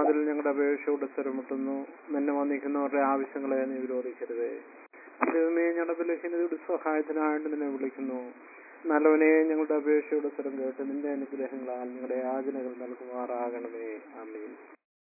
സന്നിധിയിൽ ഞങ്ങളുടെ അപേക്ഷയോട് സ്ഥിരമുട്ടുന്നു നിന്നെ വന്നിരിക്കുന്നവരുടെ ആവശ്യങ്ങളെ നീ വിരോധിക്കരുതേ ദൈവമേ ഞങ്ങളുടെ ബലഹീനതയുടെ സഹായത്തിനായിട്ട് നിന്നെ വിളിക്കുന്നു നല്ലവനെ ഞങ്ങളുടെ അപേക്ഷയുടെ സ്ഥലം കേട്ട് നിന്റെ അനുഗ്രഹങ്ങളാൽ ഞങ്ങളുടെ യാചനകൾ നൽകുമാറാകണമേ അമീൻ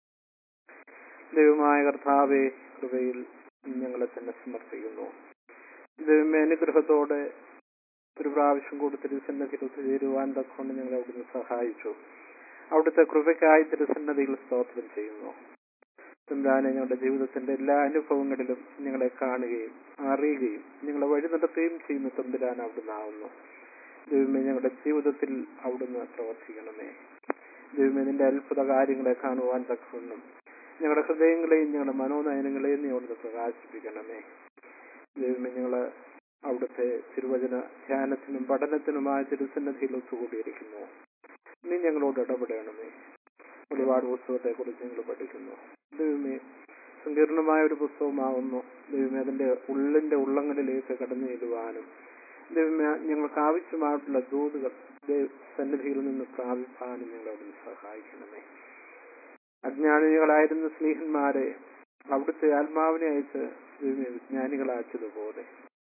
ദൈവമായ കർത്താവെ കൃപയിൽ ഞങ്ങളെ തന്നെ സമർപ്പിക്കുന്നു ദൈവമേ അനുഗ്രഹത്തോടെ ഒരു പ്രാവശ്യം കൂടി തിരുസന്നതിൽ ഒത്തുചേരുവാൻ തക്കൊണ്ട് ഞങ്ങളെ അവിടുന്ന് സഹായിച്ചു അവിടുത്തെ കൃപയ്ക്കായി തിരുസന്നതിയിൽ സ്തോത്രം ചെയ്യുന്നു തമ്പുരാനെ ഞങ്ങളുടെ ജീവിതത്തിന്റെ എല്ലാ അനുഭവങ്ങളിലും ഞങ്ങളെ കാണുകയും അറിയുകയും ഞങ്ങളെ വഴി നടത്തുകയും ചെയ്യുന്ന തമ്പുരാൻ അവിടുന്ന് ആവുന്നു ദൈവമേ ഞങ്ങളുടെ ജീവിതത്തിൽ അവിടുന്ന് പ്രവർത്തിക്കണമേ ദൈവമേ നിന്റെ അത്ഭുത കാര്യങ്ങളെ കാണുവാൻ തക്കവണ്ണം ഞങ്ങളുടെ ഹൃദയങ്ങളെയും ഞങ്ങളുടെ മനോനയനങ്ങളെയും നീ അവിടുന്ന് പ്രകാശിപ്പിക്കണമേ ദൈവമേ ഞങ്ങള് അവിടുത്തെ തിരുവചന ധ്യാനത്തിനും പഠനത്തിനുമായ തിരുസന്നധിയിൽ ഒത്തുകൂടിയിരിക്കുന്നു നീ ഞങ്ങളോട് ഇടപെടണമേ ഒരുപാട് പുസ്തകത്തെ കുറിച്ച് ഞങ്ങൾ പഠിക്കുന്നു ദൈവമേ സങ്കീർണമായ ഒരു പുസ്തകമാകുന്നു ദൈവമേ അതിന്റെ ഉള്ളിന്റെ ഉള്ളങ്ങളിലേക്ക് കടന്നു ചെല്ലുവാനും ദൈവമേ ഞങ്ങൾക്ക് ആവശ്യമായിട്ടുള്ള ദൂതുകൾ ദൈവ- സന്നിധിയിൽ നിന്ന് പ്രാപിപ്പാനും ഞങ്ങൾ അവിടുന്ന് സഹായിക്കണമേ അജ്ഞാനികളായിരുന്ന സ്നേഹന്മാരെ അവിടുത്തെ ആത്മാവിനെ അയച്ച് ദൈവമേ വിജ്ഞാനികളാക്കിയതുപോലെ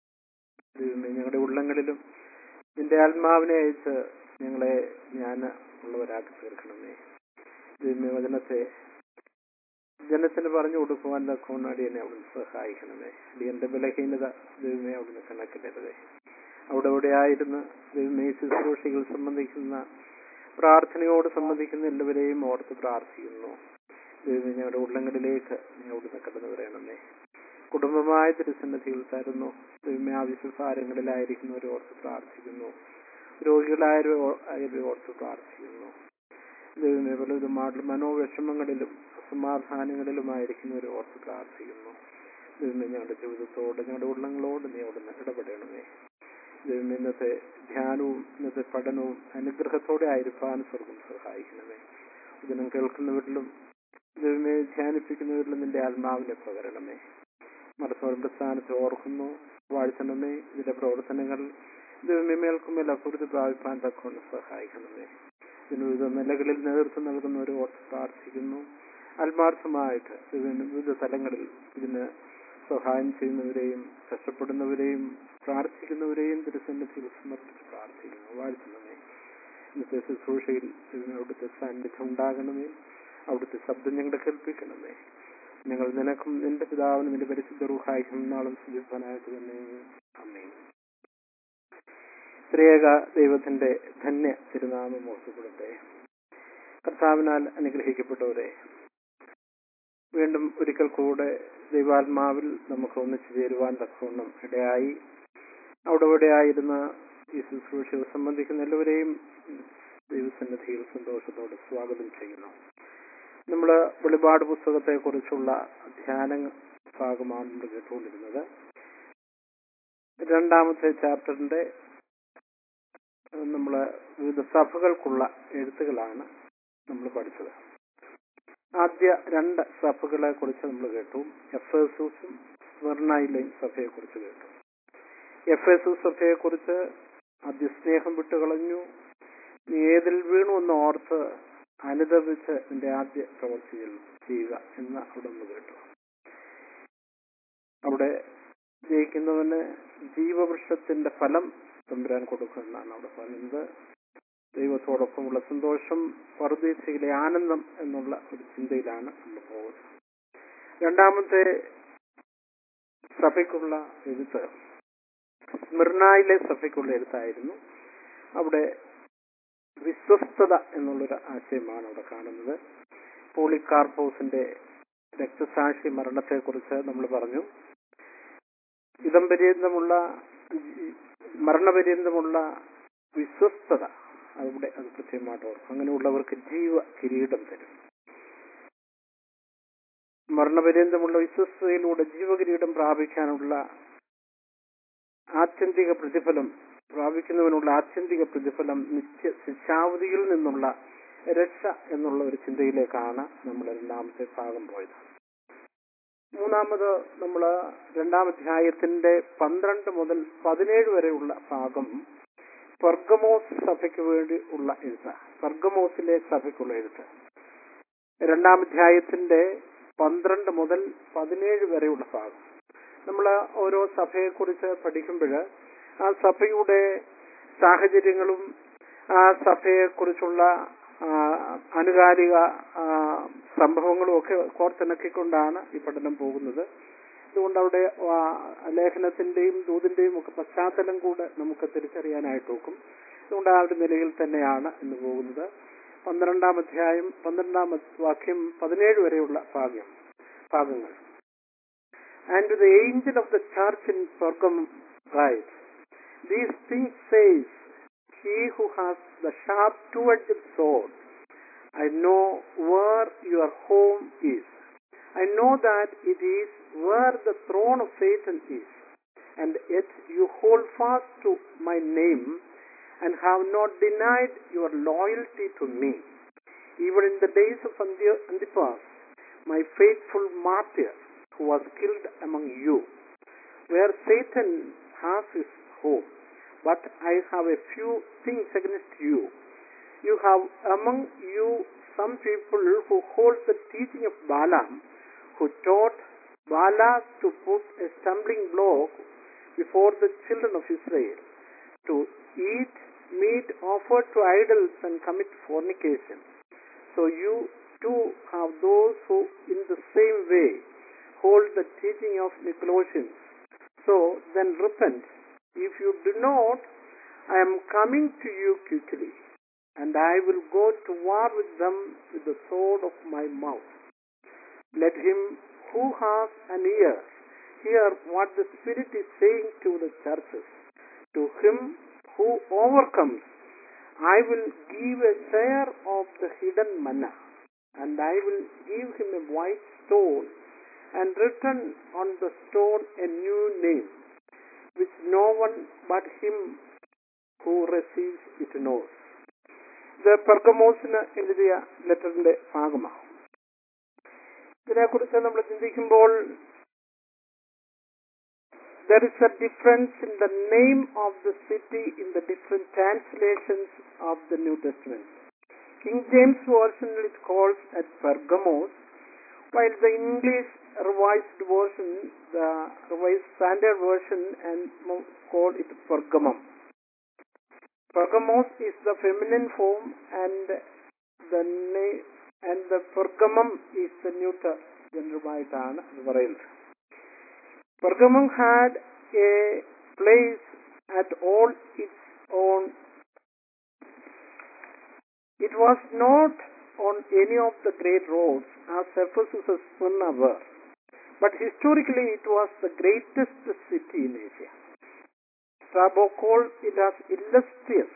ദൈവമേ ഞങ്ങളുടെ ഉള്ളങ്ങളിലും നിന്റെ ആത്മാവിനെ അയച്ച് ഞങ്ങളെ ജ്ഞാന ഉള്ളവരാക്കി തീർക്കണമേ ദൈവമേ വചനത്തെ ജനത്തിന് പറഞ്ഞു കൊടുക്കുവാൻ തക്കവണ്ണം അടിയനെ അവിടുന്ന് സഹായിക്കണമേ അടിയന്റെ ബലഹീനത ദൈവമേ അവിടുന്ന് കണക്കിടരുതേ അവിടെ ഇവിടെ ആയിരുന്ന് ദൈവമേ ശുശ്രൂഷകൾ സംബന്ധിക്കുന്ന പ്രാർത്ഥനയോട് സംബന്ധിക്കുന്ന എല്ലാവരെയും ഓർത്ത് പ്രാർത്ഥിക്കുന്നു ദൈവമേ ഞങ്ങളുടെ ഉള്ളങ്ങളിലേക്ക് നീ അവിടുന്ന് കടന്നു വരണമേ കുടുംബമായ തിരുസന്നധിയിൽ തരുന്നു ദൈവമേ ആവശ്യസാരങ്ങളിലായിരിക്കുന്നവരെ ഓർത്ത് പ്രാർത്ഥിക്കുന്നു രോഗികളായവരെ ഓ- ആയവരെ ഓർത്ത് പ്രാർത്ഥിക്കുന്നു ദൈവമേ പലവിധമായിട്ടുള്ള മനോവിഷമങ്ങളിലും അസമാധാനങ്ങളിലുമായിരിക്കുന്നവരെ ഓർത്ത് പ്രാർത്ഥിക്കുന്നു ദൈവമേ ഞങ്ങളുടെ ജീവിതത്തോട് ഞങ്ങളുടെ ഉള്ളങ്ങളോട് നീ അവിടുന്ന് ഇടപെടണമേ ദൈവമേ ഇന്നത്തെ ധ്യാനവും ഇന്നത്തെ പഠനവും അനുഗ്രഹത്തോടെ ആയിരിക്കാൻ സ്വർഗം സഹായിക്കണമേ ഇതിനും കേൾക്കുന്നവരിലും ദൈവമേ ധ്യാനിപ്പിക്കുന്നവരിലും നിന്റെ ആത്മാവിനെ പകരണമേ മറസ്വരം സ്ഥാനത്ത് ഓർക്കുന്നു വാഴ്ത്തണമേ ഇതിന്റെ പ്രവർത്തനങ്ങൾ ദൈവമേ മേൽക്കുമേൽ അഭിവൃദ്ധി പ്രാപിപ്പാൻ തക്കൊണ്ട് സഹായിക്കണമേ ഇതിന് വിവിധ നിലകളിൽ നേതൃത്വം നൽകുന്നവരെ ഓർത്ത് പ്രാർത്ഥിക്കുന്നു ആത്മാർത്ഥമായിട്ട് ഇതിന് വിവിധ തലങ്ങളിൽ ഇതിന് സഹായം ചെയ്യുന്നവരെയും കഷ്ടപ്പെടുന്നവരെയും പ്രാർത്ഥിക്കുന്നവരെയും തിരുസന്നിധിയിൽ സമർപ്പിച്ച് പ്രാർത്ഥിക്കുന്നു വാഴ്ത്തുന്നമേ ഇന്നത്തെ ശുശ്രൂഷയിൽ ഇതിന് അവിടുത്തെ സാന്നിധ്യം ഉണ്ടാകണമേ അവിടുത്തെ ശബ്ദം ഞങ്ങളെ കേൾപ്പിക്കണമേ ഞങ്ങൾ നിനക്കും നിന്റെ പിതാവിനും നിന്റെ പരിശുദ്ധ റൂഹായിക്കും നാളും സുജിപ്പനായിട്ട് തന്നെ അമ്മേ ത്രിയേക ദൈവത്തിന്റെ ധന്യ തിരുനാമം ഓർക്കപ്പെടട്ടെ കർത്താവിനാൽ അനുഗ്രഹിക്കപ്പെട്ടവരെ വീണ്ടും ഒരിക്കൽ കൂടെ ദൈവാത്മാവിൽ നമുക്ക് ഒന്നിച്ചു ചേരുവാൻ തക്കവണ്ണം ഇടയായി അവിടെ ഇവിടെയായിരുന്ന ഈ ശുശ്രൂഷകൾ സംബന്ധിക്കുന്ന എല്ലാവരെയും ദൈവസന്നിധിയിൽ സന്തോഷത്തോടെ സ്വാഗതം ചെയ്യുന്നു നമ്മൾ വെളിപാട് പുസ്തകത്തെ കുറിച്ചുള്ള ധ്യാന ഭാഗമാണ് നമ്മൾ കേട്ടുകൊണ്ടിരുന്നത് രണ്ടാമത്തെ ചാപ്റ്ററിന്റെ നമ്മൾ വിവിധ സഭകൾക്കുള്ള എഴുത്തുകളാണ് നമ്മൾ പഠിച്ചത് ആദ്യ രണ്ട് സഭകളെ കുറിച്ച് നമ്മൾ കേട്ടു എഫ് എസൂസും സ്വർണയിലെയും സഭയെ കുറിച്ച് കേട്ടു എഫ് എസു സഭയെ കുറിച്ച് അതിസ്നേഹം വിട്ടുകളഞ്ഞു നീ ഏതിൽ വീണു എന്ന് ഓർത്ത് അനുദപിച്ച് നിന്റെ ആദ്യ പ്രവർത്തികൾ ചെയ്യുക എന്ന് അവിടെ നിന്ന് കേട്ടു അവിടെ ജയിക്കുന്നവന് ജീവവൃക്ഷത്തിന്റെ ഫലം തമ്പുരാൻ കൊടുക്കുമെന്നാണ് അവിടെ പറയുന്നത് ദൈവത്തോടൊപ്പമുള്ള സന്തോഷം പർദീസയിലെ ആനന്ദം എന്നുള്ള ഒരു ചിന്തയിലാണ് നമ്മൾ പോകുന്നത് രണ്ടാമത്തെ സഭയ്ക്കുള്ള എഴുത്ത് സ്മിർണായിലെ സഭയ്ക്കുള്ള എഴുത്തായിരുന്നു അവിടെ വിശ്വസ്തത എന്നുള്ളൊരു ആശയമാണ് അവിടെ കാണുന്നത് പോളികാർപ്പോസിന്റെ രക്തസാക്ഷി മരണത്തെക്കുറിച്ച് നമ്മൾ പറഞ്ഞു ഇതംപര്യന്തമുള്ള മരണപര്യന്തമുള്ള വിശ്വസ്തത അവിടെ അത് കൃത്യമായിട്ട് ഓർക്കും അങ്ങനെയുള്ളവർക്ക് ജീവ കിരീടം തരും മരണപര്യന്തമുള്ള വിശ്വസ്തയിലൂടെ ജീവകിരീടം പ്രാപിക്കാനുള്ള ആത്യന്തിക പ്രതിഫലം പ്രാപിക്കുന്നവനുള്ള ആത്യന്തിക പ്രതിഫലം നിത്യ ശിക്ഷാവധിയിൽ നിന്നുള്ള രക്ഷ എന്നുള്ള ഒരു ചിന്തയിലേക്കാണ് നമ്മൾ രണ്ടാമത്തെ ഭാഗം പോയത് മൂന്നാമത് നമ്മൾ രണ്ടാമധ്യായത്തിന്റെ പന്ത്രണ്ട് മുതൽ പതിനേഴ് വരെയുള്ള ഭാഗം പെർഗമോസ് സഭയ്ക്ക് വേണ്ടി ഉള്ള എഴുത്ത് പെർഗമോസിലെ സഭയ്ക്കുള്ള എഴുത്ത് രണ്ടാം അധ്യായത്തിന്റെ പന്ത്രണ്ട് മുതൽ പതിനേഴ് വരെയുള്ള ഭാഗം നമ്മൾ ഓരോ സഭയെക്കുറിച്ച് പഠിക്കുമ്പോൾ ആ സഭയുടെ സാഹചര്യങ്ങളും ആ സഭയെക്കുറിച്ചുള്ള ആ, ആനുകാലിക ആ, സംഭവങ്ങളും ഒക്കെ കോർത്തിണക്കിക്കൊണ്ടാണ് ഈ പഠനം പോകുന്നത് അതുകൊണ്ട് അവിടെ ആ, ലേഖനത്തിന്റെയും ദൂതിന്റെയും ഒക്കെ പശ്ചാത്തലം കൂടെ നമുക്ക് തിരിച്ചറിയാനായിട്ട് നോക്കും അതുകൊണ്ട് ആ ഒരു നിലയിൽ തന്നെയാണ് ഇന്ന് പോകുന്നത് പന്ത്രണ്ടാം അധ്യായം പന്ത്രണ്ടാം വാക്യം പതിനേഴ് വരെയുള്ള ഭാഗ്യം ഭാഗങ്ങൾ and to the angel of the church in Pergamum write, These things says he who has the sharp two-edged sword. I know where your home is. I know that it is where the throne of Satan is. And yet you hold fast to my name and have not denied your loyalty to me. Even in the days of Anti- Antipas, my faithful martyr, who was killed among you, where Satan has his home. But I have a few things against you. You have among you some people who hold the teaching of Balaam, who taught Balak to put a stumbling block before the children of Israel, to eat meat offered to idols and commit fornication. So you too have those who in the same way hold the teaching of Nicolaitans. So then repent. If you do not, I am coming to you quickly, and I will go to war with them with the sword of my mouth. Let him who has an ear hear what the Spirit is saying to the churches. To him who overcomes, I will give a share of the hidden manna, and I will give him a white stone, and written on the stone a new name, which no one but him who receives it knows. ഇത് പെർഗമോസിന് എഴുതിയ ലെറ്ററിന്റെ ഭാഗമാണ് ഇതിനെക്കുറിച്ച് നമ്മൾ ചിന്തിക്കുമ്പോൾ there is a difference in the name of the city in the different translations of the New Testament. King James Version it calls at Pergamos, while the English Revised Version, the Revised Standard Version, and mo- call it Pergamum. Pergamos is the feminine form, and the name and the Pergamum is the neuter ജനറുമായിട്ടാണ് ഇത് പറയുന്നത് Pergamum had a place at all its own. It was not on any of the great roads as Ephesus Smyrna were, but historically it was the greatest city in Asia. Strabo called it as illustrious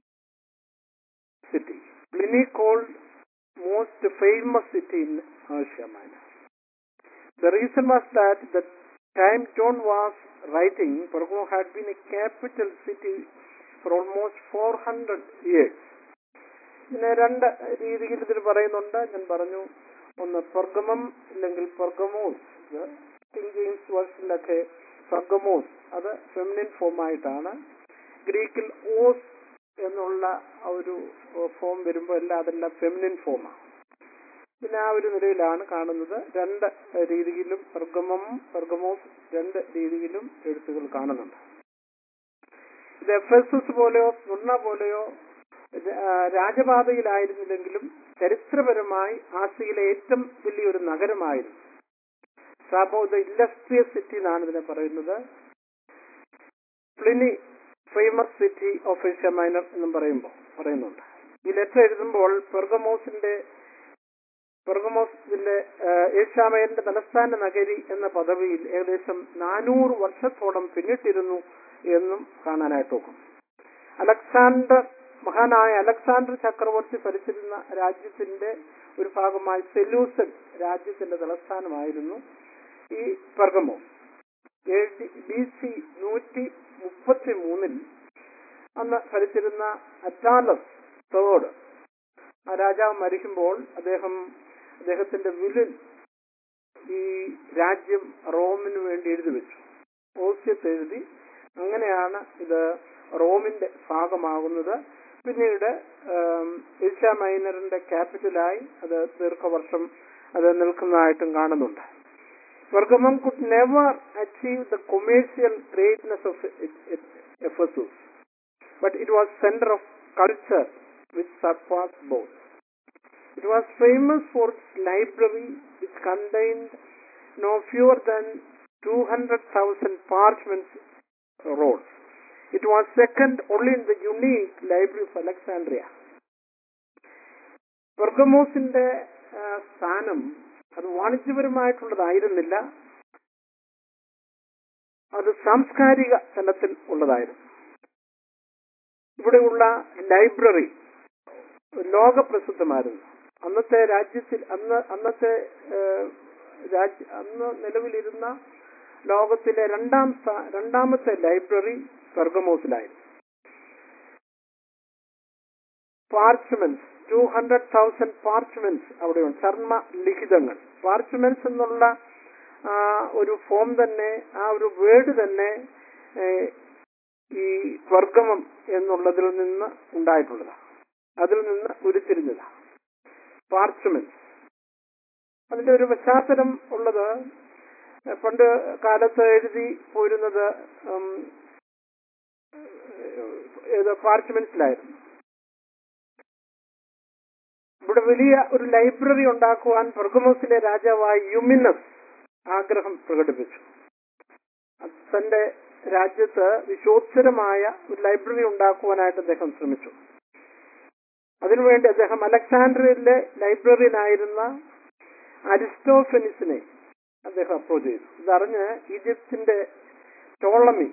city. Pliny called most famous city in Asia Minor. The reason was that the time John was writing, Pergamum had been a capital city for almost 400 years. ഇതിനെ രണ്ട് രീതിയിൽ ഇതിൽ പറയുന്നുണ്ട് ഞാൻ പറഞ്ഞു ഒന്ന് Pergamum ഇല്ലെങ്കിൽ Pergamos King James വേർഷനിലൊക്കെ പെർഗമോസ് അത് ഫെമിനിൻ ഫോം ആയിട്ടാണ് ഗ്രീക്കിൽ ഓസ് എന്നുള്ള ആ ഒരു ഫോം വരുമ്പോൾ എല്ലാം അതെല്ലാം ഫെമിനിൻ ഫോമാണ് പിന്നെ ആ ഒരു നിലയിലാണ് കാണുന്നത് രണ്ട് രീതിയിലും പെർഗമം പെർഗമോസ് രണ്ട് രീതിയിലും എഴുത്തുകൾ കാണുന്നുണ്ട് ഇത് എഫ് എസ് എസ് പോലെയോ സ്വർണ്ണ പോലെയോ ആ, രാജപാതയിലായിരുന്നില്ലെങ്കിലും ചരിത്രപരമായി ആസിയയിലെ ഏറ്റവും വലിയൊരു നഗരമായിരുന്നു സാബോ ദ ഇല്ലസ്ട്രിയസ് സിറ്റി എന്നാണ് ഇതിനെ പറയുന്നത് Pliny famous city of Asia Minor എന്നും പറയുമ്പോൾ പറയുന്നുണ്ട് ഈ ലെറ്റർ എഴുതുമ്പോൾ പെർഗമോസിന്റെ പെർഗമോസിന്റെ ഏഷ്യാമയന്റെ തലസ്ഥാന നഗരി എന്ന പദവിയിൽ ഏകദേശം നാനൂറ് വർഷത്തോളം പിന്നിട്ടിരുന്നു എന്നും കാണാനായിട്ട് നോക്കും അലക്സാണ്ടർ മഹാനായ അലക്സാണ്ടർ ചക്രവർത്തി ഭരിച്ചിരുന്ന രാജ്യത്തിന്റെ ഒരു ഭാഗമായി സെലൂസൻ രാജ്യത്തിന്റെ തലസ്ഥാനമായിരുന്നു ഈ പെർഗമോ ബി സി നൂറ്റി മുപ്പത്തി മൂന്നിൽ അന്ന് ഭരിച്ചിരുന്ന അറ്റാലസ് തേർഡ് ആ രാജാവ് മരിക്കുമ്പോൾ അദ്ദേഹം അദ്ദേഹത്തിന്റെ വില്ലിൽ ഈ രാജ്യം റോമിന് വേണ്ടി എഴുതി വെച്ചു ഓസ്യത്ത് എഴുതി അങ്ങനെയാണ് ഇത് റോമിന്റെ ഭാഗമാകുന്നത് പിന്നീട് ഏഷ്യ മൈനറിന്റെ ക്യാപിറ്റലായി അത് ദീർഘവർഷം അത് നിൽക്കുന്നതായിട്ടും കാണുന്നുണ്ട് Pergamum could never achieve the commercial greatness of Ephesus, but it was center of culture which surpassed both. It was famous for its library, which contained no fewer than 200,000 parchment rolls. It was second only in the unique library of Alexandria. പെർഗമോസിന്റെ സ്ഥാനം അത് വാണിജ്യപരമായിട്ടുള്ളതായിരുന്നില്ല അത് സാംസ്കാരിക തലത്തിൽ ഉള്ളതായിരുന്നു ഇവിടെയുള്ള library ലോകപ്രസിദ്ധമായിരുന്നു അന്നത്തെ രാജ്യത്തിൽ അന്ന് അന്നത്തെ രാജ്യ അന്ന് നിലവിലിരുന്ന ലോകത്തിലെ രണ്ടാം രണ്ടാമത്തെ ലൈബ്രറി പെർഗമോസിലായിരുന്നു parchments two hundred thousand parchments അവിടെയുണ്ട് ചർമ്മ ലിഖിതങ്ങൾ പാർച്ച്മെന്റ്സ് എന്നുള്ള ഒരു ഫോം തന്നെ ആ ഒരു വേർഡ് തന്നെ ഈ വർഗമം എന്നുള്ളതിൽ നിന്ന് ഉണ്ടായിട്ടുള്ളതാണ് അതിൽ നിന്ന് ഉരുത്തിരിഞ്ഞതാണ് പാർച്ച്മെന്റ്സ് അതിന്റെ ഒരു പശ്ചാത്തലം ഉള്ളത് പണ്ട് കാലത്ത് എഴുതി പോരുന്നത് പാർച്ച്മെന്റ്സിലായിരുന്നു ഇവിടെ വലിയ ഒരു ലൈബ്രറി ഉണ്ടാക്കുവാൻ പെർഗമോസിലെ രാജാവായ യുമിനസ് ആഗ്രഹം പ്രകടിപ്പിച്ചു തന്റെ രാജ്യത്ത് വിശോത്സരമായ ഒരു ലൈബ്രറി ഉണ്ടാക്കുവാനായിട്ട് അദ്ദേഹം ശ്രമിച്ചു അതിനുവേണ്ടി അദ്ദേഹം അലക്സാണ്ട്രിയയിലെ ലൈബ്രറിയനായിരുന്ന അരിസ്റ്റോഫെനിസിനെ അദ്ദേഹം അപ്രോച്ച് ചെയ്തു ഇതറിഞ്ഞ് ഈജിപ്തിന്റെ ടോളമി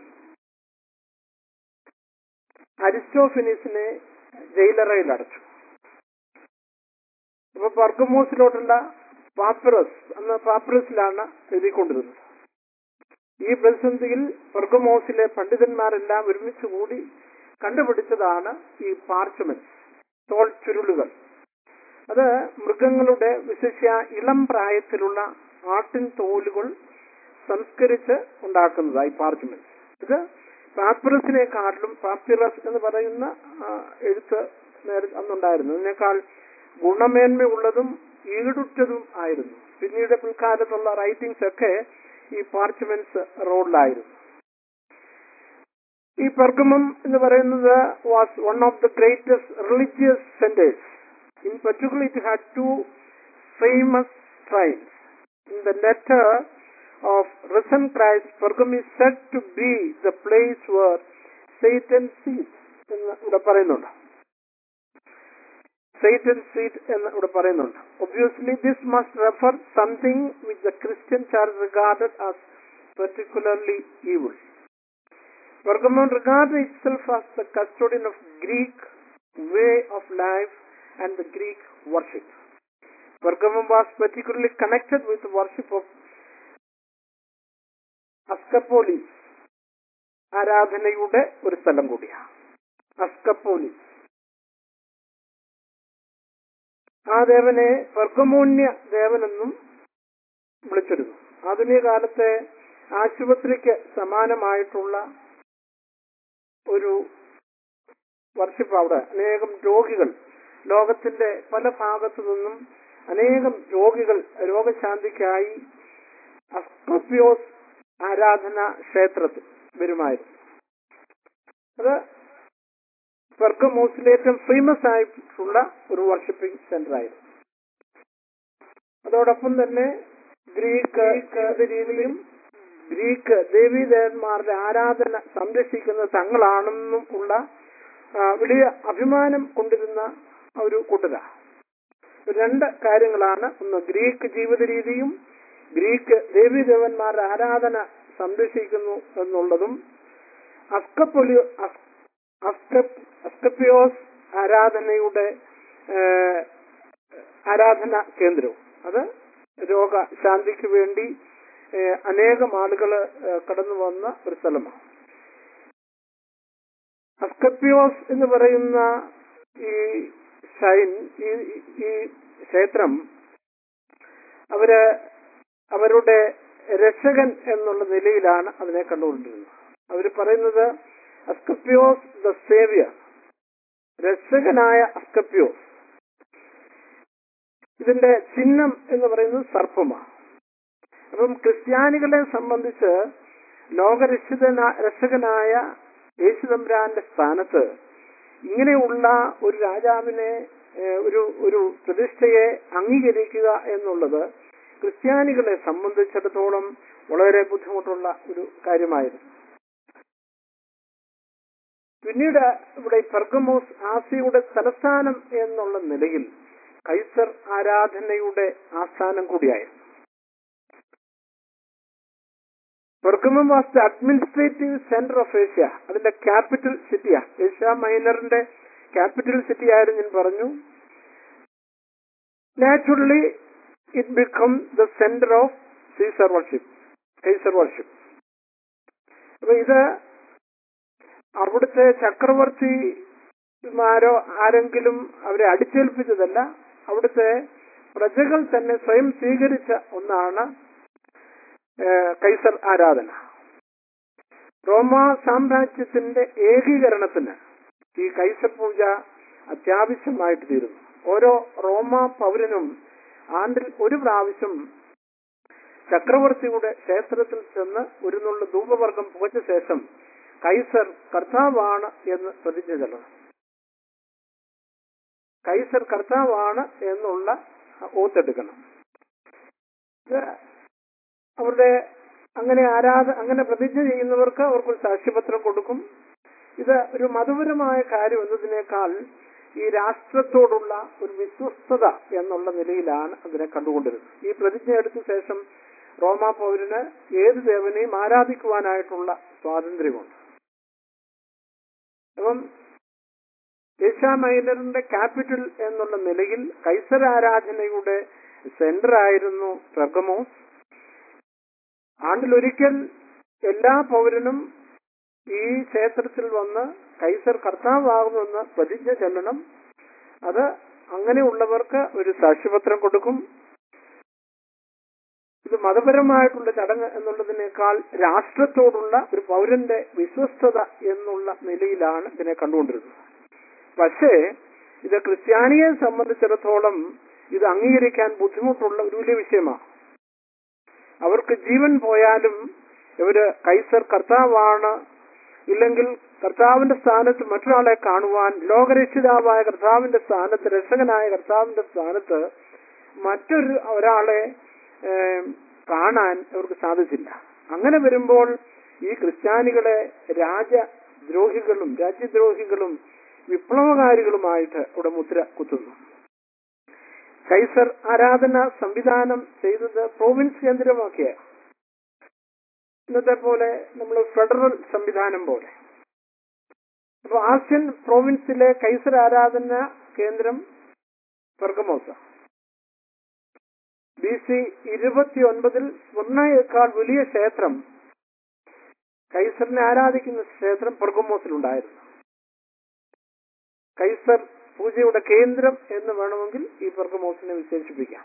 അരിസ്റ്റോഫിനിസിനെ ജയിലറയിൽ അടച്ചു അപ്പൊ പർഗമോസിലോട്ടുള്ള പാപ്പിറസ് അന്ന് പാപ്പിറസിലാണ് എഴുതിക്കൊണ്ടിരുന്നത് ഈ പ്രതിസന്ധിയിൽ പർഗമോസിലെ പണ്ഡിതന്മാരെല്ലാം ഒരുമിച്ച് കൂടി കണ്ടുപിടിച്ചതാണ് ഈ പാർച്ച്മെന്റ് തോൾ ചുരുളുകൾ അത് മൃഗങ്ങളുടെ വിശിഷ്യ ഇളം പ്രായത്തിലുള്ള ആട്ടിൻ തോലുകൾ സംസ്കരിച്ച് ഉണ്ടാക്കുന്നതായി പാർച്ച്മെന്റ് ഇത് പാപ്പിറസിനെക്കാട്ടിലും പാപ്പിറസ് എന്ന് പറയുന്ന എഴുത്ത് നേരെ അന്നുണ്ടായിരുന്നു ഇതിനേക്കാൾ ഗുണമേന്മയുള്ളതും ഈടുറ്റതും ആയിരുന്നു പിന്നീട് പിൽക്കാലത്തുള്ള റൈറ്റിംഗ്സ് ഒക്കെ ഈ പാർച്ച്മെന്റ്സ് റോഡിലായിരുന്നു ഈ പെർഗമം എന്ന് പറയുന്നത് was one of the greatest religious centres in particular it had two famous shrines in the letter of risen Christ Pergamum is said to be the place where Satan seats എന്ന് ഇവിടെ പറയുന്നുണ്ട് Satan seat എന്ന് ഇവിടെ പറയുന്നുണ്ട് obviously this must refer something which the Christians are regarded as particularly evil Pergamon regarded itself as the custodian of Greek way of life and the Greek worship. Pergamon was particularly connected with the worship of Asclepius ആരാധനയുടെ ഒരു സ്ഥലം കൂടിയാണ് അസ്കപ്പോലിസ് ആ ദേവനെ പെർഗമോന്യ ദേവനെന്നും വിളിച്ചിരുന്നു ആധുനിക കാലത്തെ ആശുപത്രിക്ക് സമാനമായിട്ടുള്ള ഒരു വർഷിപ്പ് അവിടെ അനേകം രോഗികൾ ലോകത്തിന്റെ പല ഭാഗത്തു നിന്നും അനേകം രോഗികൾ രോഗശാന്തിക്കായി അസ്കോപ്പിയോസ് ആരാധന ക്ഷേത്രത്തിൽ വരുമായിരുന്നു അത് പെർഗമോസിലെ ഏറ്റവും ഫേമസ് ആയിട്ടുള്ള ഒരു വർഷിപ്പിംഗ് സെന്റർ ആയിരുന്നു അതോടൊപ്പം തന്നെ ഗ്രീക്ക് രീതിയിലും ഗ്രീക്ക് ദേവീദേവന്മാരുടെ ആരാധന സംരക്ഷിക്കുന്ന തങ്ങളാണെന്നും ഉള്ള വലിയ അഭിമാനം കൊണ്ടിരുന്ന ഒരു കൂട്ടരാ രണ്ട് കാര്യങ്ങളാണ് ഒന്ന് ഗ്രീക്ക് ജീവിത രീതിയും ഗ്രീക്ക് ദേവീദേവന്മാരുടെ ആരാധന സംരക്ഷിക്കുന്നു എന്നുള്ളതും അസ്കപ്പൊലി അസ്കപ്പിയോസ് ആരാധനയുടെ ആരാധന കേന്ദ്രവും അത് രോഗശാന്തിക്ക് വേണ്ടി അനേകം ആളുകൾ കടന്നു വന്ന ഒരു സ്ഥലമാണ് അസ്കപ്പിയോസ് എന്ന് പറയുന്ന ഈ ഷൈൻ ഈ ഈ ക്ഷേത്രം അവര് അവരുടെ രക്ഷകൻ എന്നുള്ള നിലയിലാണ് അതിനെ കണ്ടുകൊണ്ടിരുന്നത് അവർ പറയുന്നത് അസ്കപ്പിയോസ് ദ സേവിയർ രക്ഷകനായ അസ്കപ്യോസ് ഇതിന്റെ ചിഹ്നം എന്ന് പറയുന്നത് സർപ്പമാണ് അപ്പം ക്രിസ്ത്യാനികളെ സംബന്ധിച്ച് ലോകരക്ഷിതന രക്ഷകനായ യേശുതമ്പുരാന്റെ സ്ഥാനത്ത് ഇങ്ങനെയുള്ള ഒരു രാജാവിനെ ഏഹ്, ഒരു ഒരു പ്രതിഷ്ഠയെ അംഗീകരിക്കുക എന്നുള്ളത് ക്രിസ്ത്യാനികളെ സംബന്ധിച്ചിടത്തോളം വളരെ ബുദ്ധിമുട്ടുള്ള ഒരു കാര്യമായിരുന്നു പിന്നീട് ഇവിടെ ഈ പെർഗമോസ് ആസിയുടെ തലസ്ഥാനം എന്നുള്ള നിലയിൽ കൈസർ ആരാധനയുടെ ആസ്ഥാനം കൂടിയായിരുന്നു Pergamum was the administrative centre of Asia അതിന്റെ ക്യാപിറ്റൽ സിറ്റിയാ ഏഷ്യ മൈനറിന്റെ ക്യാപിറ്റൽ സിറ്റി ആയിരുന്നു ഞാൻ പറഞ്ഞു naturally it become the centre of Caesar worship Kaiser worship അപ്പൊ ഇത് അവിടുത്തെ ചക്രവർത്തിമാരോ ആരെങ്കിലും അവരെ അടിച്ചേൽപ്പിച്ചതല്ല അവിടുത്തെ പ്രജകൾ തന്നെ സ്വയം സ്വീകരിച്ച ഒന്നാണ് ഏഹ്, കൈസർ ആരാധന റോമ സാമ്രാജ്യത്തിന്റെ ഏകീകരണത്തിന് ഈ കൈസർ പൂജ അത്യാവശ്യമായിട്ട് തീരുന്നു ഓരോ റോമ പൗരനും ആണ്ടിൽ ഒരു പ്രാവശ്യം ചക്രവർത്തിയുടെ ക്ഷേത്രത്തിൽ ചെന്ന് ഒരു നുള്ള ധൂപവർഗം പുകച്ച ശേഷം കൈസർ കർത്താവാണ് എന്ന് പ്രതിജ്ഞ ചെല്ലണം കൈസർ കർത്താവാണ് എന്നുള്ള ഓത്തെടുക്കണം ഇത് അവരുടെ അങ്ങനെ ആരാധ അങ്ങനെ പ്രതിജ്ഞ ചെയ്യുന്നവർക്ക് അവർക്കൊരു സാക്ഷ്യപത്രം കൊടുക്കും ഇത് ഒരു മതപരമായ കാര്യം എന്നതിനേക്കാൾ ഈ രാഷ്ട്രത്തോടുള്ള ഒരു വിശ്വസ്തത എന്നുള്ള നിലയിലാണ് അതിനെ കണ്ടുകൊണ്ടിരുന്നത് ഈ പ്രതിജ്ഞ എടുത്ത ശേഷം റോമാ പൗരന് ഏത് ദേവനെയും ആരാധിക്കുവാനായിട്ടുള്ള സ്വാതന്ത്ര്യമുണ്ട് അപ്പം ഏഷ്യ മൈനറിന്റെ ക്യാപിറ്റൽ എന്നുള്ള നിലയിൽ കൈസർ ആരാധനയുടെ സെന്റർ ആയിരുന്നു പെർഗമോസ് ആണ്ടിലൊരിക്കൽ എല്ലാ പൗരനും ഈ ക്ഷേത്രത്തിൽ വന്ന് കൈസർ കർത്താവാകുമെന്ന് പ്രതിജ്ഞ ചെല്ലണം അത് അങ്ങനെയുള്ളവർക്ക് ഒരു സാക്ഷ്യപത്രം കൊടുക്കും ഇത് മതപരമായിട്ടുള്ള ചടങ്ങ് എന്നുള്ളതിനേക്കാൾ രാഷ്ട്രത്തോടുള്ള ഒരു പൗരന്റെ വിശ്വസ്തത എന്നുള്ള നിലയിലാണ് ഇതിനെ കണ്ടുകൊണ്ടിരുന്നത് പക്ഷേ ഇത് ക്രിസ്ത്യാനിയെ സംബന്ധിച്ചിടത്തോളം ഇത് അംഗീകരിക്കാൻ ബുദ്ധിമുട്ടുള്ള ഒരു വലിയ വിഷയമാണ് അവർക്ക് ജീവൻ പോയാലും ഇവര് കൈസർ കർത്താവാണ് ഇല്ലെങ്കിൽ കർത്താവിന്റെ സ്ഥാനത്ത് മറ്റൊരാളെ കാണുവാൻ ലോകരക്ഷിതാവായ കർത്താവിന്റെ സ്ഥാനത്ത് രക്ഷകനായ കർത്താവിന്റെ സ്ഥാനത്ത് മറ്റൊരു ഒരാളെ ഏം, കാണാൻ അവർക്ക് സാധിച്ചില്ല അങ്ങനെ വരുമ്പോൾ ഈ ക്രിസ്ത്യാനികളെ രാജദ്രോഹികളും രാജ്യദ്രോഹികളും വിപ്ലവകാരികളുമായിട്ട് ഇവിടെ മുദ്ര കുത്തുന്നു കൈസർ ആരാധന സംവിധാനം ചെയ്തത് പ്രോവിൻസ് കേന്ദ്രമാക്കിയ ഇന്നത്തെ പോലെ നമ്മൾ ഫെഡറൽ സംവിധാനം പോലെ അപ്പൊ ആസിയൻ പ്രോവിൻസിലെ കൈസർ ആരാധന കേന്ദ്രം പെർഗമോസ ബി സി ഇരുപത്തി ഒൻപതിൽ സ്വർണ്ണയേക്കാൾ വലിയ ക്ഷേത്രം കൈസറിനെ ആരാധിക്കുന്ന ക്ഷേത്രം പെർഗമോസിലുണ്ടായിരുന്നു കൈസർ പൂജയുടെ കേന്ദ്രം എന്ന് വേണമെങ്കിൽ ഈ പെർഗമോസിനെ വിശേഷിപ്പിക്കാം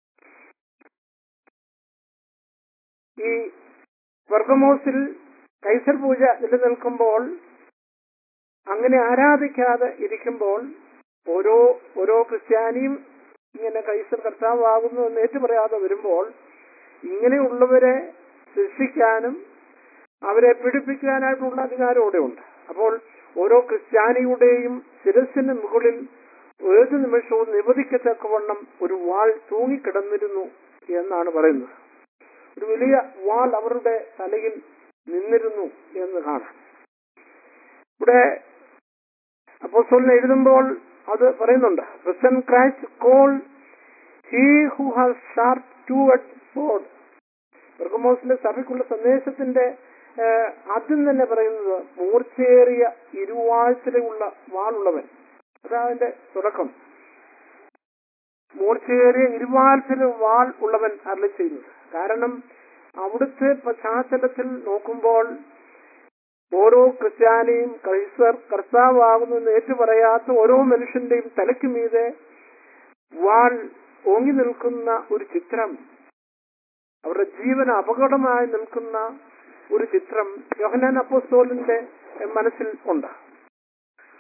ഈ പെർഗമോസിൽ കൈസർ പൂജ നിലനിൽക്കുമ്പോൾ അങ്ങനെ ആരാധിക്കാതെ ഇരിക്കുമ്പോൾ ഓരോ ഓരോ ക്രിസ്ത്യാനിയും ഇങ്ങനെ കൈസർ കർത്താവാകുന്നു എന്ന് ഏറ്റുപറയാതെ വരുമ്പോൾ ഇങ്ങനെയുള്ളവരെ ശിക്ഷിക്കാനും അവരെ പീഡിപ്പിക്കാനായിട്ടുള്ള അധികാരം ഇവിടെ ഉണ്ട് അപ്പോൾ ഓരോ ക്രിസ്ത്യാനിയുടെയും ശിരസിന് മുകളിൽ ഏത് നിമിഷവും നിവധിക്കത്തക്കവണ്ണം ഒരു വാൾ തൂങ്ങിക്കിടന്നിരുന്നു എന്നാണ് പറയുന്നത് ഒരു വലിയ വാൾ അവരുടെ തലയിൽ നിന്നിരുന്നു എന്ന് കാണാം ഇവിടെ അപ്പോസ്തലൻ എഴുതുമ്പോൾ അത് പറയുന്നുണ്ട് risen Christ call he who has sharp two sword പെർഗമോസിലെ സഭയ്ക്കുള്ള സന്ദേശത്തിന്റെ ഏഹ്, ആദ്യം തന്നെ പറയുന്നത് മൂർച്ചയേറിയ ഇരുവാഴ്ചയിലുള്ള വാളുള്ളവൻ അതാണ് അതിന്റെ തുടക്കം മൂർച്ചയേറിയ ഇരുവാഴ്ചയിലെ വാൾ ഉള്ളവൻ അരളി ചെയ്യുന്നത് കാരണം അവിടുത്തെ പശ്ചാത്തലത്തിൽ നോക്കുമ്പോൾ ഓരോ ക്രിസ്ത്യാനിയും ക്രൈസ്തർ കർത്താവാകുന്നു എന്ന് ഏറ്റുപറയാത്ത ഓരോ മനുഷ്യന്റെയും തലയ്ക്ക് മീതെ വാൾ ഓങ്ങി നിൽക്കുന്ന ഒരു ചിത്രം അവരുടെ ജീവൻ അപകടമായി നിൽക്കുന്ന ഒരു ചിത്രം യോഹനാൻ അപ്പോസ്തോലിന്റെ മനസ്സിൽ ഉണ്ട്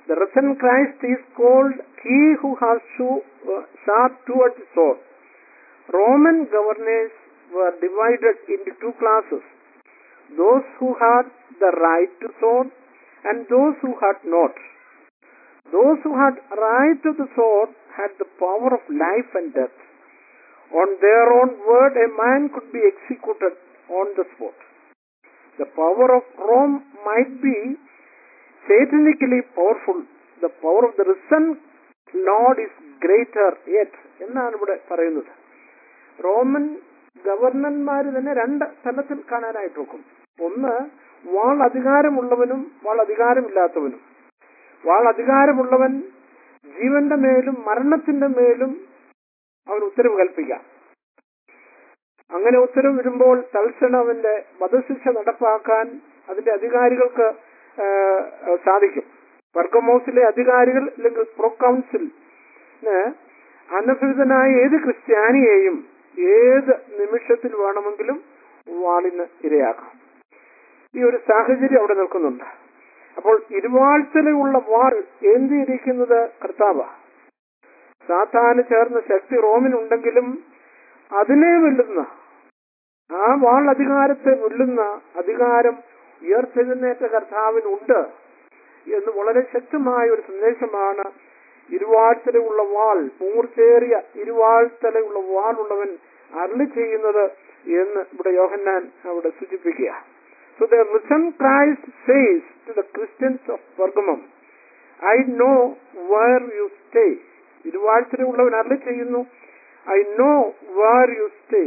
The risen Christ is called he who has shoe, uh, sharp towards sword. Roman governors were divided into two classes those who had the right to sword and those who had not. Those who had right to the sword had the power of life and death. On their own word, a man could be executed on the spot. The power of Rome might be satanically powerful. The power of the risen Lord is greater yet. എന്നാണ് ഇവിടെ പറയുന്നത് Roman ഗവർണർമാർ തന്നെ രണ്ട് തലത്തിൽ കാണാനായിട്ട് നോക്കും ഒന്ന് വാൾ അധികാരമുള്ളവനും വാൾ അധികാരമില്ലാത്തവനും വാൾ അധികാരമുള്ളവൻ ജീവന്റെ മേലും മരണത്തിന്റെ മേലും അവൻ ഉത്തരവ് കൽപ്പിക്കാം അങ്ങനെ ഉത്തരവ് വരുമ്പോൾ തൽക്ഷണം അവന്റെ വധശിക്ഷ നടപ്പാക്കാൻ അതിന്റെ അധികാരികൾക്ക് ആ, സാധിക്കും വർഗമോസിലെ അധികാരികൾ അല്ലെങ്കിൽ പ്രോ കൗൺസിലിന് അനഭിഹിതനായ ഏത് ക്രിസ്ത്യാനിയെയും ഏത് നിമിഷത്തിൽ വേണമെങ്കിലും വാളിന് ഇരയാക്കാം ഈ ഒരു സാഹചര്യം അവിടെ നിൽക്കുന്നുണ്ട് അപ്പോൾ ഇരുവാഴ്ചയിലുള്ള വാൾ ഏന്തിയിരിക്കുന്നത് കർത്താവ് സാത്താന് ചേർന്ന ശക്തി റോമിനുണ്ടെങ്കിലും അതിനെ വെല്ലുന്ന ആ വാൾ അധികാരത്തെ വെല്ലുന്ന അധികാരം ഉയർത്തെഴുന്നേറ്റ കർത്താവിനുണ്ട് എന്ന് വളരെ ശക്തമായ ഒരു സന്ദേശമാണ് ഇരുവാഴ്ത്തലയുള്ള വാൾ മൂർച്ചേറിയ ഇരുവാഴ്ത്തലയുള്ള വാളുള്ളവൻ അരളി ചെയ്യുന്നത് എന്ന് ഇവിടെ യോഹന്നാൻ അവിടെ സൂചിപ്പിക്കുക so the risen Christ says to the Christians of Pergamum I know where you stay ഇരുവാഴ്ചയിലുള്ളവൻ അരളി ചെയ്യുന്നു I know where you stay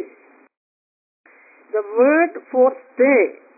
the word for stay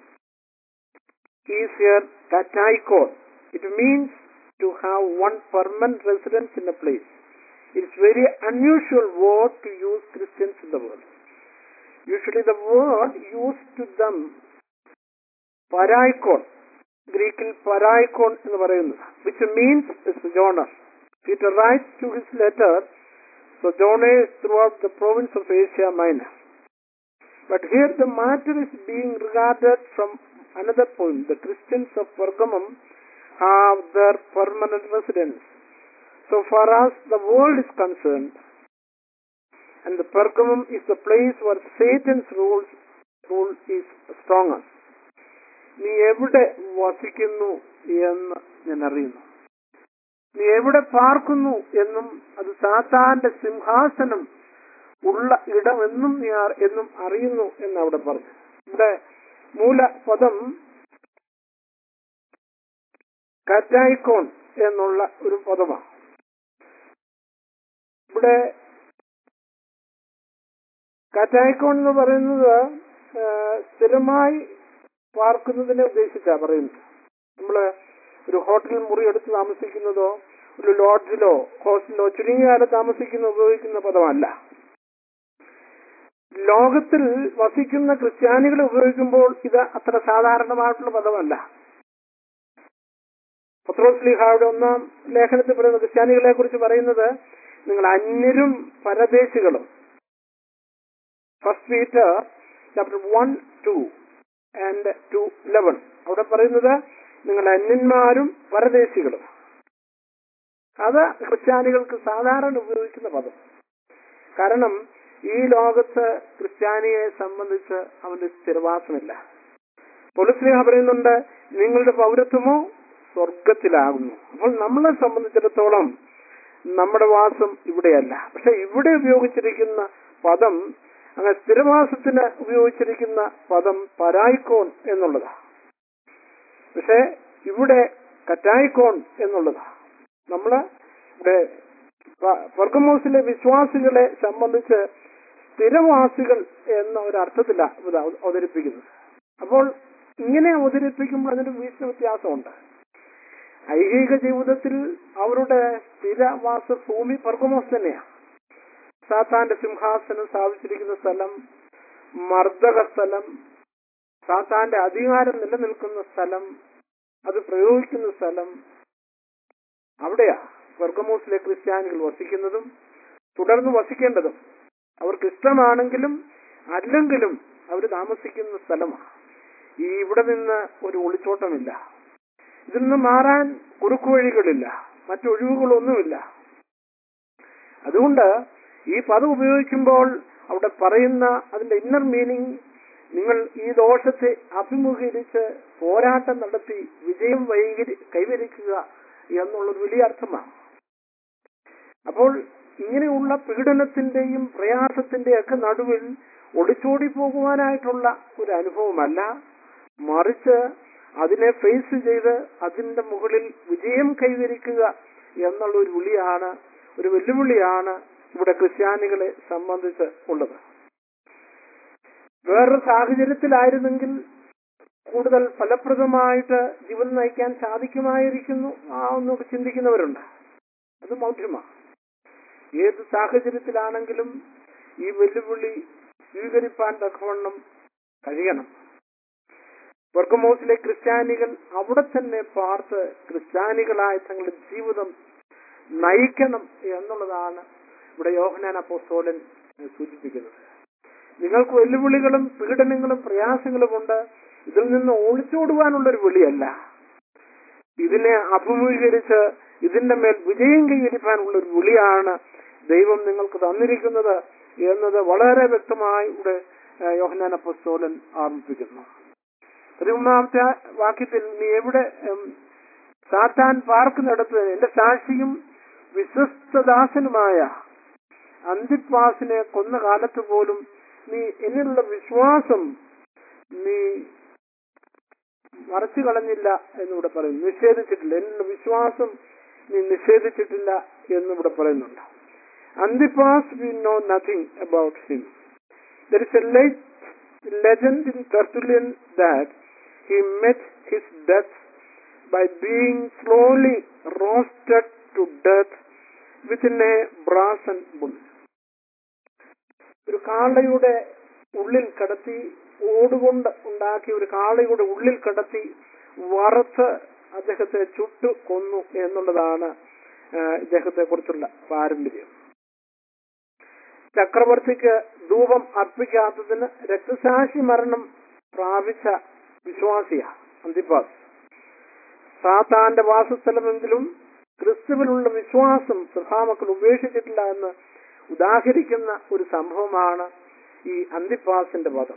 is here kataikon. It means to have one permanent residence in a place. It's very unusual word to use Christians in the world. Usually the word used to them paraikon, ഗ്രീക്കിൽ paraikon എന്ന് പറയുന്നത് which means a sojourner. Peter writes to his letter sojourners throughout the province of Asia Minor. But here the matter is being regarded from another point. The Christians of Pergamum have their permanent residence. So far as the world is concerned, and the Pergamum is the place where Satan's rules, rule is strongest. നീ എവിടെ വസിക്കുന്നു എന്ന് ഞാൻ അറിയുന്നു നീ എവിടെ പാർക്കുന്നു എന്നും അത് സാത്താന്റെ സിംഹാസനം ഉള്ള ഇടമെന്നും നീ അ- എന്നും അറിയുന്നു എന്ന് അവിടെ പറഞ്ഞു ഇവിടെ മൂലപദം കറ്റായിക്കോൺ എന്നുള്ള ഒരു പദമാണ് ഇവിടെ കറ്റായിക്കോൺ എന്ന് പറയുന്നത് ആ, സ്ഥിരമായി പാർക്കുന്നതിനെ ഉദ്ദേശിച്ചാ പറയുന്നത് നമ്മള് ഒരു ഹോട്ടൽ മുറി എടുത്ത് താമസിക്കുന്നതോ ഒരു ലോഡ്ജിലോ ഹോസ്റ്റലിലോ ചുരുങ്ങിയ കാലം താമസിക്കുന്ന ഉപയോഗിക്കുന്ന പദമല്ല ലോകത്തിൽ വസിക്കുന്ന ക്രിസ്ത്യാനികൾ ഉപയോഗിക്കുമ്പോൾ ഇത് അത്ര സാധാരണമായിട്ടുള്ള പദമല്ല പത്രോസ്ലിഹായുടെ ഒന്നാം ലേഖനത്തിൽ പറയുന്ന ക്രിസ്ത്യാനികളെ കുറിച്ച് പറയുന്നത് നിങ്ങൾ അന്യരും പരദേശികളും first Peter chapter one two and two eleven അവിടെ പറയുന്നത് നിങ്ങൾ അന്യന്മാരും പരദേശികളും അത് ക്രിസ്ത്യാനികൾക്ക് സാധാരണ ഉപയോഗിക്കുന്ന പദം കാരണം ഈ ലോകത്ത് ക്രിസ്ത്യാനിയെ സംബന്ധിച്ച് അവന്റെ സ്ഥിരവാസമില്ല പൊലിസ്ലിഹ പറയുന്നുണ്ട് നിങ്ങളുടെ പൗരത്വമോ സ്വർഗത്തിലാകുന്നു അപ്പോൾ നമ്മളെ സംബന്ധിച്ചിടത്തോളം നമ്മുടെ വാസം ഇവിടെയല്ല പക്ഷെ ഇവിടെ ഉപയോഗിച്ചിരിക്കുന്ന പദം അങ്ങനെ സ്ഥിരവാസത്തിന് ഉപയോഗിച്ചിരിക്കുന്ന പദം പരായിക്കോൺ എന്നുള്ളതാ പക്ഷെ ഇവിടെ കറ്റായിക്കോൺ എന്നുള്ളതാ നമ്മള് ഇവിടെ പ- പെർഗമോസിലെ വിശ്വാസികളെ സംബന്ധിച്ച് സ്ഥിരവാസികൾ എന്ന ഒരു അർത്ഥത്തില ഇത് അവ- അവതരിപ്പിക്കുന്നത് അപ്പോൾ ഇങ്ങനെ അവതരിപ്പിക്കുമ്പോൾ അതിന് വീഴ്ച വ്യത്യാസമുണ്ട് ഐഹിക ജീവിതത്തിൽ അവരുടെ സ്ഥിരവാസ ഭൂമി പെർഗമോസ് തന്നെയാണ് സാത്താന്റെ സിംഹാസനം സ്ഥാപിച്ചിരിക്കുന്ന സ്ഥലം മർദ്ദക സ്ഥലം സാത്താന്റെ അധികാരം നിലനിൽക്കുന്ന സ്ഥലം അത് പ്രയോഗിക്കുന്ന സ്ഥലം അവിടെയാ സ്വർഗമോസിലെ ക്രിസ്ത്യാനികൾ വസിക്കുന്നതും തുടർന്ന് വസിക്കേണ്ടതും അവർക്ക് ഇഷ്ടമാണെങ്കിലും അല്ലെങ്കിലും അവർ താമസിക്കുന്ന സ്ഥലമാണ് ഈ ഇവിടെ നിന്ന് ഒരു ഒളിച്ചോട്ടമില്ല ഇതിൽ നിന്ന് മാറാൻ കുറുക്കുവഴികളില്ല മറ്റൊഴിവുകളൊന്നുമില്ല അതുകൊണ്ട് ഈ പദം ഉപയോഗിക്കുമ്പോൾ അവിടെ പറയുന്ന അതിന്റെ ഇന്നർ മീനിങ് നിങ്ങൾ ഈ ദോഷത്തെ അഭിമുഖീകരിച്ച് പോരാട്ടം നടത്തി വിജയം വൈകരി കൈവരിക്കുക എന്നുള്ളത് വലിയ അർത്ഥമാണ് അപ്പോൾ ഇങ്ങനെയുള്ള പീഡനത്തിന്റെയും പ്രയാസത്തിന്റെയും ഒക്കെ നടുവിൽ ഒളിച്ചോടി പോകുവാനായിട്ടുള്ള ഒരു അനുഭവമല്ല മറിച്ച് അതിനെ ഫേസ് ചെയ്ത് അതിന്റെ മുകളിൽ വിജയം കൈവരിക്കുക എന്നുള്ള ഒരു വിളിയാണ് ഒരു വെല്ലുവിളിയാണ് ഇവിടെ ക്രിസ്ത്യാനികളെ സംബന്ധിച്ച് ഉള്ളത് വേറൊരു സാഹചര്യത്തിലായിരുന്നെങ്കിൽ കൂടുതൽ ഫലപ്രദമായിട്ട് ജീവൻ നയിക്കാൻ സാധിക്കുമായിരിക്കുന്നു ആ ഒന്നുകൂടി ചിന്തിക്കുന്നവരുണ്ട് അത് മൗഢ്യമാണ് ഏത് സാഹചര്യത്തിലാണെങ്കിലും ഈ വെല്ലുവിളി സ്വീകരിപ്പാൻ തക്കവണ്ണം കഴിയണം വർഗമോസിലെ ക്രിസ്ത്യാനികൾ അവിടെ തന്നെ പാർത്ത് ക്രിസ്ത്യാനികളായ തങ്ങളുടെ ജീവിതം നയിക്കണം എന്നുള്ളതാണ് ഇവിടെ യോഹനാൻ അപ്പോസ്തോലൻ സൂചിപ്പിക്കുന്നത് നിങ്ങൾക്ക് വെല്ലുവിളികളും പീഡനങ്ങളും പ്രയാസങ്ങളും ഉണ്ട് ഇതിൽ നിന്ന് ഒളിച്ചോടുവാനുള്ള ഒരു വിളിയല്ല ഇതിനെ അഭിമുഖീകരിച്ച് ഇതിന്റെ മേൽ വിജയം കൈവരിക്കാനുള്ള ഒരു വിളിയാണ് ദൈവം നിങ്ങൾക്ക് തന്നിരിക്കുന്നത് എന്നത് വളരെ വ്യക്തമായി ഇവിടെ ഏഹ്, യോഹന്നാൻ അപ്പോസ്തോലൻ ആരംഭിക്കുന്നു പതിമൂന്നാമത്തെ വാക്യത്തിൽ നീ എവിടെ ഉം, സാത്താൻ പാർക്കുന്നിടത്ത് എന്റെ സാക്ഷിയും വിശ്വസ്തദാസനുമായ അന്തിത്വാസിനെ കൊന്ന കാലത്ത് പോലും നീ എന്നിലുള്ള വിശ്വാസം നീ മറച്ചു കളഞ്ഞില്ല എന്നിവിടെ പറയുന്നു നിഷേധിച്ചിട്ടില്ല എന്നുള്ള വിശ്വാസം നീ നിഷേധിച്ചിട്ടില്ല എന്നിവിടെ പറയുന്നുണ്ട് Antipas we know nothing about him there is a late legend in Tertullian that he met his death by being slowly roasted to death within a brazen bull. ഒരു കാളയുടെ ഉള്ളിൽ കടത്തി ഓടുകൊണ്ട് ഉണ്ടാക്കിയ ഒരു കാളയുടെ ഉള്ളിൽ കടത്തി വറുത്ത് അദ്ദേഹത്തെ ചുട്ടു കൊന്നു എന്നുള്ളതാണ് ഇദ്ദേഹത്തെ കുറിച്ചുള്ള പാരമ്പര്യം ചക്രവർത്തിക്ക് ധൂപം അർപ്പിക്കാത്തതിന് രക്തസാക്ഷി മരണം പ്രാപിച്ച വിശ്വാസിയ അന്തിപ്പാസ് സാത്താന്റെ വാസസ്ഥലമെങ്കിലും ക്രിസ്തുവിലുള്ള വിശ്വാസം സഭാമക്കൾ ഉപേക്ഷിച്ചിട്ടില്ല എന്ന് ഉദാഹരിക്കുന്ന ഒരു സംഭവമാണ് ഈ അന്തിപ്പാസിന്റെ പദം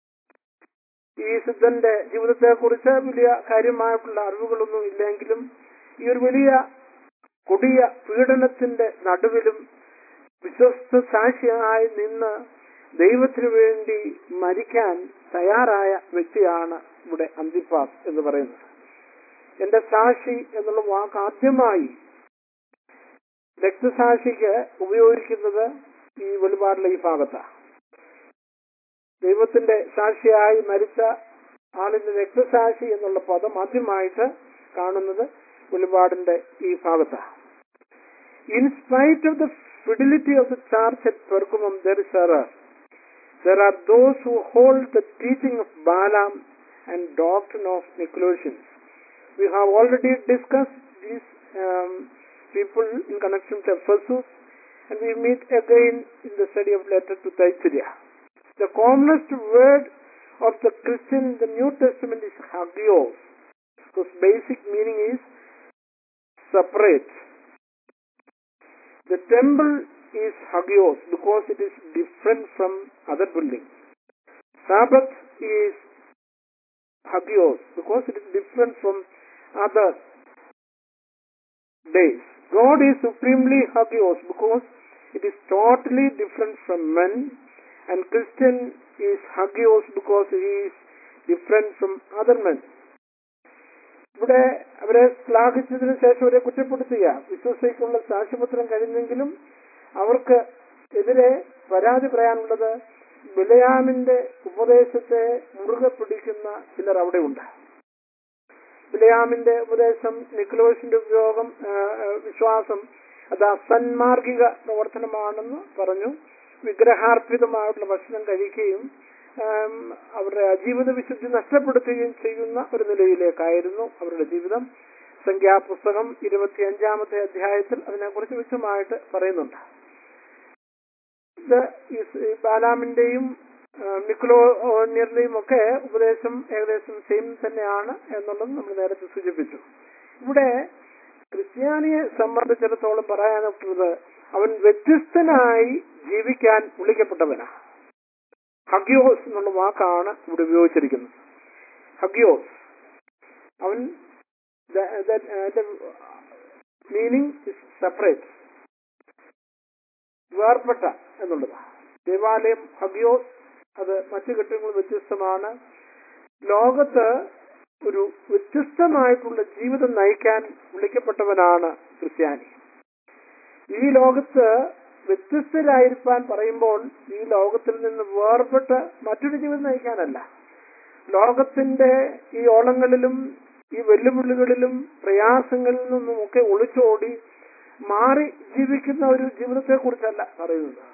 ഈ സിദ്ധന്റെ ജീവിതത്തെ കുറിച്ച് വലിയ കാര്യമായിട്ടുള്ള അറിവുകളൊന്നും ഇല്ലെങ്കിലും ഈ ഒരു വലിയ കൊടിയ പീഡനത്തിന്റെ നടുവിലും വിശ്വസ്ത സാക്ഷിയായി നിന്ന് ദൈവത്തിനു വേണ്ടി മരിക്കാൻ തയ്യാറായ വ്യക്തിയാണ് ഇവിടെ അന്തിപ്പാസ് എന്ന് പറയുന്നത് എന്റെ സാക്ഷി എന്നുള്ള വാക്ക് ആദ്യമായി രക്തസാക്ഷിക്ക് ഉപയോഗിക്കുന്നത് ഈ വെളിപാടിലെ ഈ ഭാഗത്താണ് ദൈവത്തിന്റെ സാക്ഷിയായി മരിച്ച ആളിന്റെ രക്തസാക്ഷി എന്നുള്ള പദം ആദ്യമായിട്ട് കാണുന്നത് വെളിപാടിന്റെ ഈ ഭാഗത്താണ് in spite of the fidelity of the church at Pergamum, there is error. There are those who hold the teaching of Balaam and doctrine of Nicolaitans. We have already discussed these um, people in connection to Ephesus, and we meet again in the study of letter to Thyatira. The commonest word of the Christian in the New Testament is hagios, whose basic meaning is separate. The temple is hagios because it is different from other buildings. Sabbath is hagios because it is different from other days. God is supremely hagios because it is totally different from men and Christian is hagios because he is different from other men. ഇവിടെ അവരെ ശ്ലാഘിച്ചതിന് ശേഷം അവരെ കുറ്റപ്പെടുത്തുക വിശ്വസിക്കുള്ള സാക്ഷ്യപത്രം കഴിഞ്ഞെങ്കിലും അവർക്ക് എതിരെ പരാതി പറയാനുള്ളത് ബിലയാമിന്റെ ഉപദേശത്തെ മുറുകെ പിടിക്കുന്ന ചിലർ അവിടെ ഉണ്ട് ബിലയാമിന്റെ ഉപദേശം നിക്ലോസിന്റെ ഉപയോഗം ആ, ആ, വിശ്വാസം അത് അസന്മാർഗിക പ്രവർത്തനമാണെന്ന് പറഞ്ഞു വിഗ്രഹാർപ്പിതമായിട്ടുള്ള ഭക്ഷണം കഴിക്കുകയും ആം, അവരുടെ ജീവിത വിശുദ്ധി നഷ്ടപ്പെടുത്തുകയും ചെയ്യുന്ന ഒരു നിലയിലേക്കായിരുന്നു അവരുടെ ജീവിതം സംഖ്യാപുസ്തകം ഇരുപത്തിയഞ്ചാമത്തെ അധ്യായത്തിൽ അതിനെക്കുറിച്ച് വ്യക്തമായിട്ട് പറയുന്നുണ്ട് ഇത് ഈ സ്- ഈ ബാലാമിന്റെയും നിക്കുലോനിയറിന്റെയും ഒക്കെ ഉപദേശം ഏകദേശം സെയിം തന്നെയാണ് എന്നുള്ളത് നമ്മൾ നേരത്തെ സൂചിപ്പിച്ചു ഇവിടെ ക്രിസ്ത്യാനിയെ സംബന്ധിച്ചിടത്തോളം പറയാനുള്ളത് അവൻ വ്യത്യസ്തനായി ജീവിക്കാൻ വിളിക്കപ്പെട്ടവനാണ് ഹഗ്യോസ് എന്നുള്ള വാക്കാണ് ഇവിടെ ഉപയോഗിച്ചിരിക്കുന്നത് ഹഗ്യോസ് അവൻ മീനിങ് ഇസ് സെപ്പറേറ്റ് വേർപെട്ട എന്നുള്ളതാണ് ദേവാലയം ഹഗ്യോസ് അത് മറ്റു കെട്ടിടങ്ങൾ വ്യത്യസ്തമാണ് ലോകത്ത് ഒരു വ്യത്യസ്തമായിട്ടുള്ള ജീവിതം നയിക്കാൻ വിളിക്കപ്പെട്ടവനാണ് ക്രിസ്ത്യാനി ഈ ലോകത്ത് വ്യത്യസ്തരായിരിക്കാൻ പറയുമ്പോൾ ഈ ലോകത്തിൽ നിന്ന് വേർപെട്ട് മറ്റൊരു ജീവിതം നയിക്കാനല്ല ലോകത്തിന്റെ ഈ ഓളങ്ങളിലും ഈ വെല്ലുവിളികളിലും പ്രയാസങ്ങളിൽ നിന്നുമൊക്കെ ഒളിച്ചോടി മാറി ജീവിക്കുന്ന ഒരു ജീവിതത്തെ കുറിച്ചല്ല പറയുന്നത്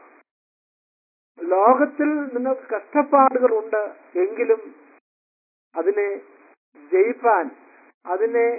ലോകത്തിൽ നിങ്ങൾക്ക് കഷ്ടപ്പാടുകളുണ്ട് എങ്കിലും അതിനെ ജയിപ്പാൻ അതിനെ